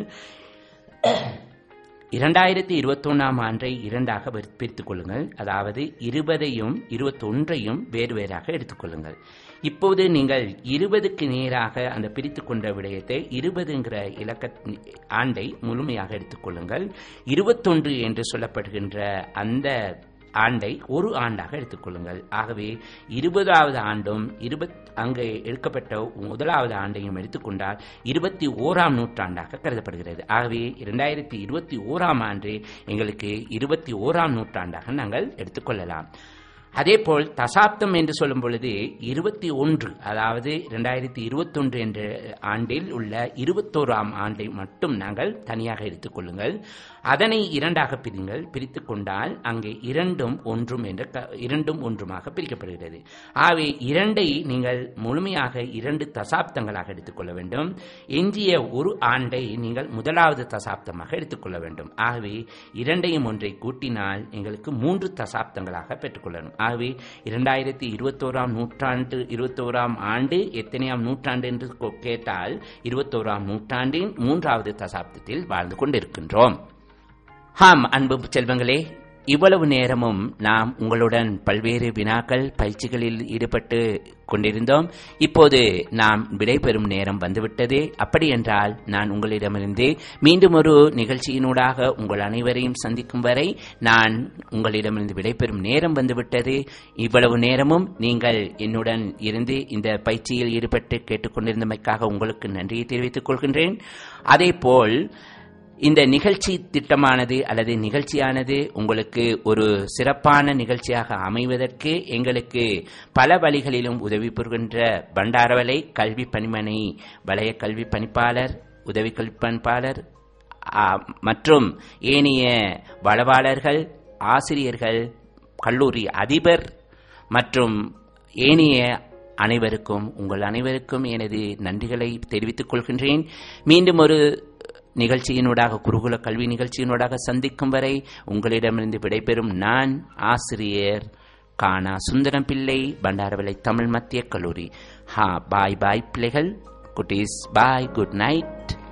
இரண்டாயிரத்தி இருபத்தொன்னாம் ஆண்டை இரண்டாக பிரி- பிரித்துக் கொள்ளுங்கள் அதாவது இருபதையும் இருபத்தொன்றையும் வேறு வேறாக எடுத்துக்கொள்ளுங்கள் இப்போது நீங்கள் இருபதுக்கு நேராக அந்த பிரித்துக் கொண்ட விடயத்தை இருபதுங்கிற இலக்க ஆண்டை முழுமையாக எடுத்துக்கொள்ளுங்கள் இருபத்தொன்று என்று சொல்லப்படுகின்ற அந்த ஆண்டை ஒரு ஆண்டாக எடுத்துக்கொள்ளுங்கள் ஆகவே இருபதாவது ஆண்டும் இருபத் அங்கே எடுக்கப்பட்ட முதலாவது ஆண்டையும் எடுத்துக்கொண்டால் இருபத்தி ஓராம் நூற்றாண்டாக கருதப்படுகிறது ஆகவே இரண்டாயிரத்தி இருபத்தி ஓராம் ஆண்டு எங்களுக்கு இருபத்தி ஓராம் நூற்றாண்டாக நாங்கள் எடுத்துக்கொள்ளலாம் அதேபோல் தசாப்தம் என்று சொல்லும் பொழுது இருபத்தி ஒன்று அதாவது இரண்டாயிரத்தி இருபத்தொன்று என்ற ஆண்டில் உள்ள இருபத்தோராம் ஆண்டை மட்டும் நாங்கள் தனியாக எடுத்துக்கொள்ளுங்கள் அதனை இரண்டாக பிரிங்கள் பிரித்துக் கொண்டால் அங்கே இரண்டும் ஒன்றும் என்ற க- இரண்டும் ஒன்றுமாக பிரிக்கப்படுகிறது ஆகவே இரண்டை நீங்கள் முழுமையாக இரண்டு தசாப்தங்களாக எடுத்துக்கொள்ள வேண்டும் எஞ்சிய ஒரு ஆண்டை நீங்கள் முதலாவது தசாப்தமாக எடுத்துக்கொள்ள வேண்டும் ஆகவே இரண்டையும் ஒன்றை கூட்டினால் எங்களுக்கு மூன்று தசாப்தங்களாக பெற்றுக்கொள்ளணும் ஆகவே இரண்டாயிரத்தி இருபத்தோராம் நூற்றாண்டு இருபத்தோராம் ஆண்டு எத்தனையாம் நூற்றாண்டு என்று கொ- கேட்டால் இருபத்தோராம் நூற்றாண்டின் மூன்றாவது தசாப்தத்தில் வாழ்ந்து கொண்டிருக்கின்றோம் ஆம் அன்பு செல்வங்களே இவ்வளவு நேரமும் நாம் உங்களுடன் பல்வேறு வினாக்கள் பயிற்சிகளில் ஈடுபட்டு கொண்டிருந்தோம் இப்போது நாம் விடைபெறும் நேரம் வந்துவிட்டது அப்படி என்றால் நான் உங்களிடமிருந்து மீண்டும் ஒரு நிகழ்ச்சியினூடாக உங்கள் அனைவரையும் சந்திக்கும் வரை நான் உங்களிடமிருந்து விடைபெறும் நேரம் வந்துவிட்டது இவ்வளவு நேரமும் நீங்கள் என்னுடன் இருந்து இந்த பயிற்சியில் ஈடுபட்டு கேட்டுக்கொண்டிருந்தமைக்காக உங்களுக்கு நன்றியை தெரிவித்துக் கொள்கின்றேன் அதேபோல் இந்த நிகழ்ச்சி திட்டமானது அல்லது நிகழ்ச்சியானது உங்களுக்கு ஒரு சிறப்பான நிகழ்ச்சியாக அமைவதற்கு எங்களுக்கு பல வழிகளிலும் உதவி புரிகின்ற பண்டாரவலை கல்வி பணிமனை வலய கல்வி பணிப்பாளர் உதவி கல்வி பணிப்பாளர் ஆ, மற்றும் ஏனைய வளவாளர்கள் ஆசிரியர்கள் கல்லூரி அதிபர் மற்றும் ஏனைய அனைவருக்கும் உங்கள் அனைவருக்கும் எனது நன்றிகளை தெரிவித்துக் கொள்கின்றேன் மீண்டும் ஒரு நிகழ்ச்சியினூடாக குருகுல கல்வி நிகழ்ச்சியினூடாக சந்திக்கும் வரை உங்களிடமிருந்து விடைபெறும் நான் ஆசிரியர் கானா சுந்தரம் பிள்ளை பண்டாரவளை தமிழ் மத்திய கல்லூரி ஹா பாய் பாய் பிள்ளைகள் குட்டீஸ் பாய் குட் நைட்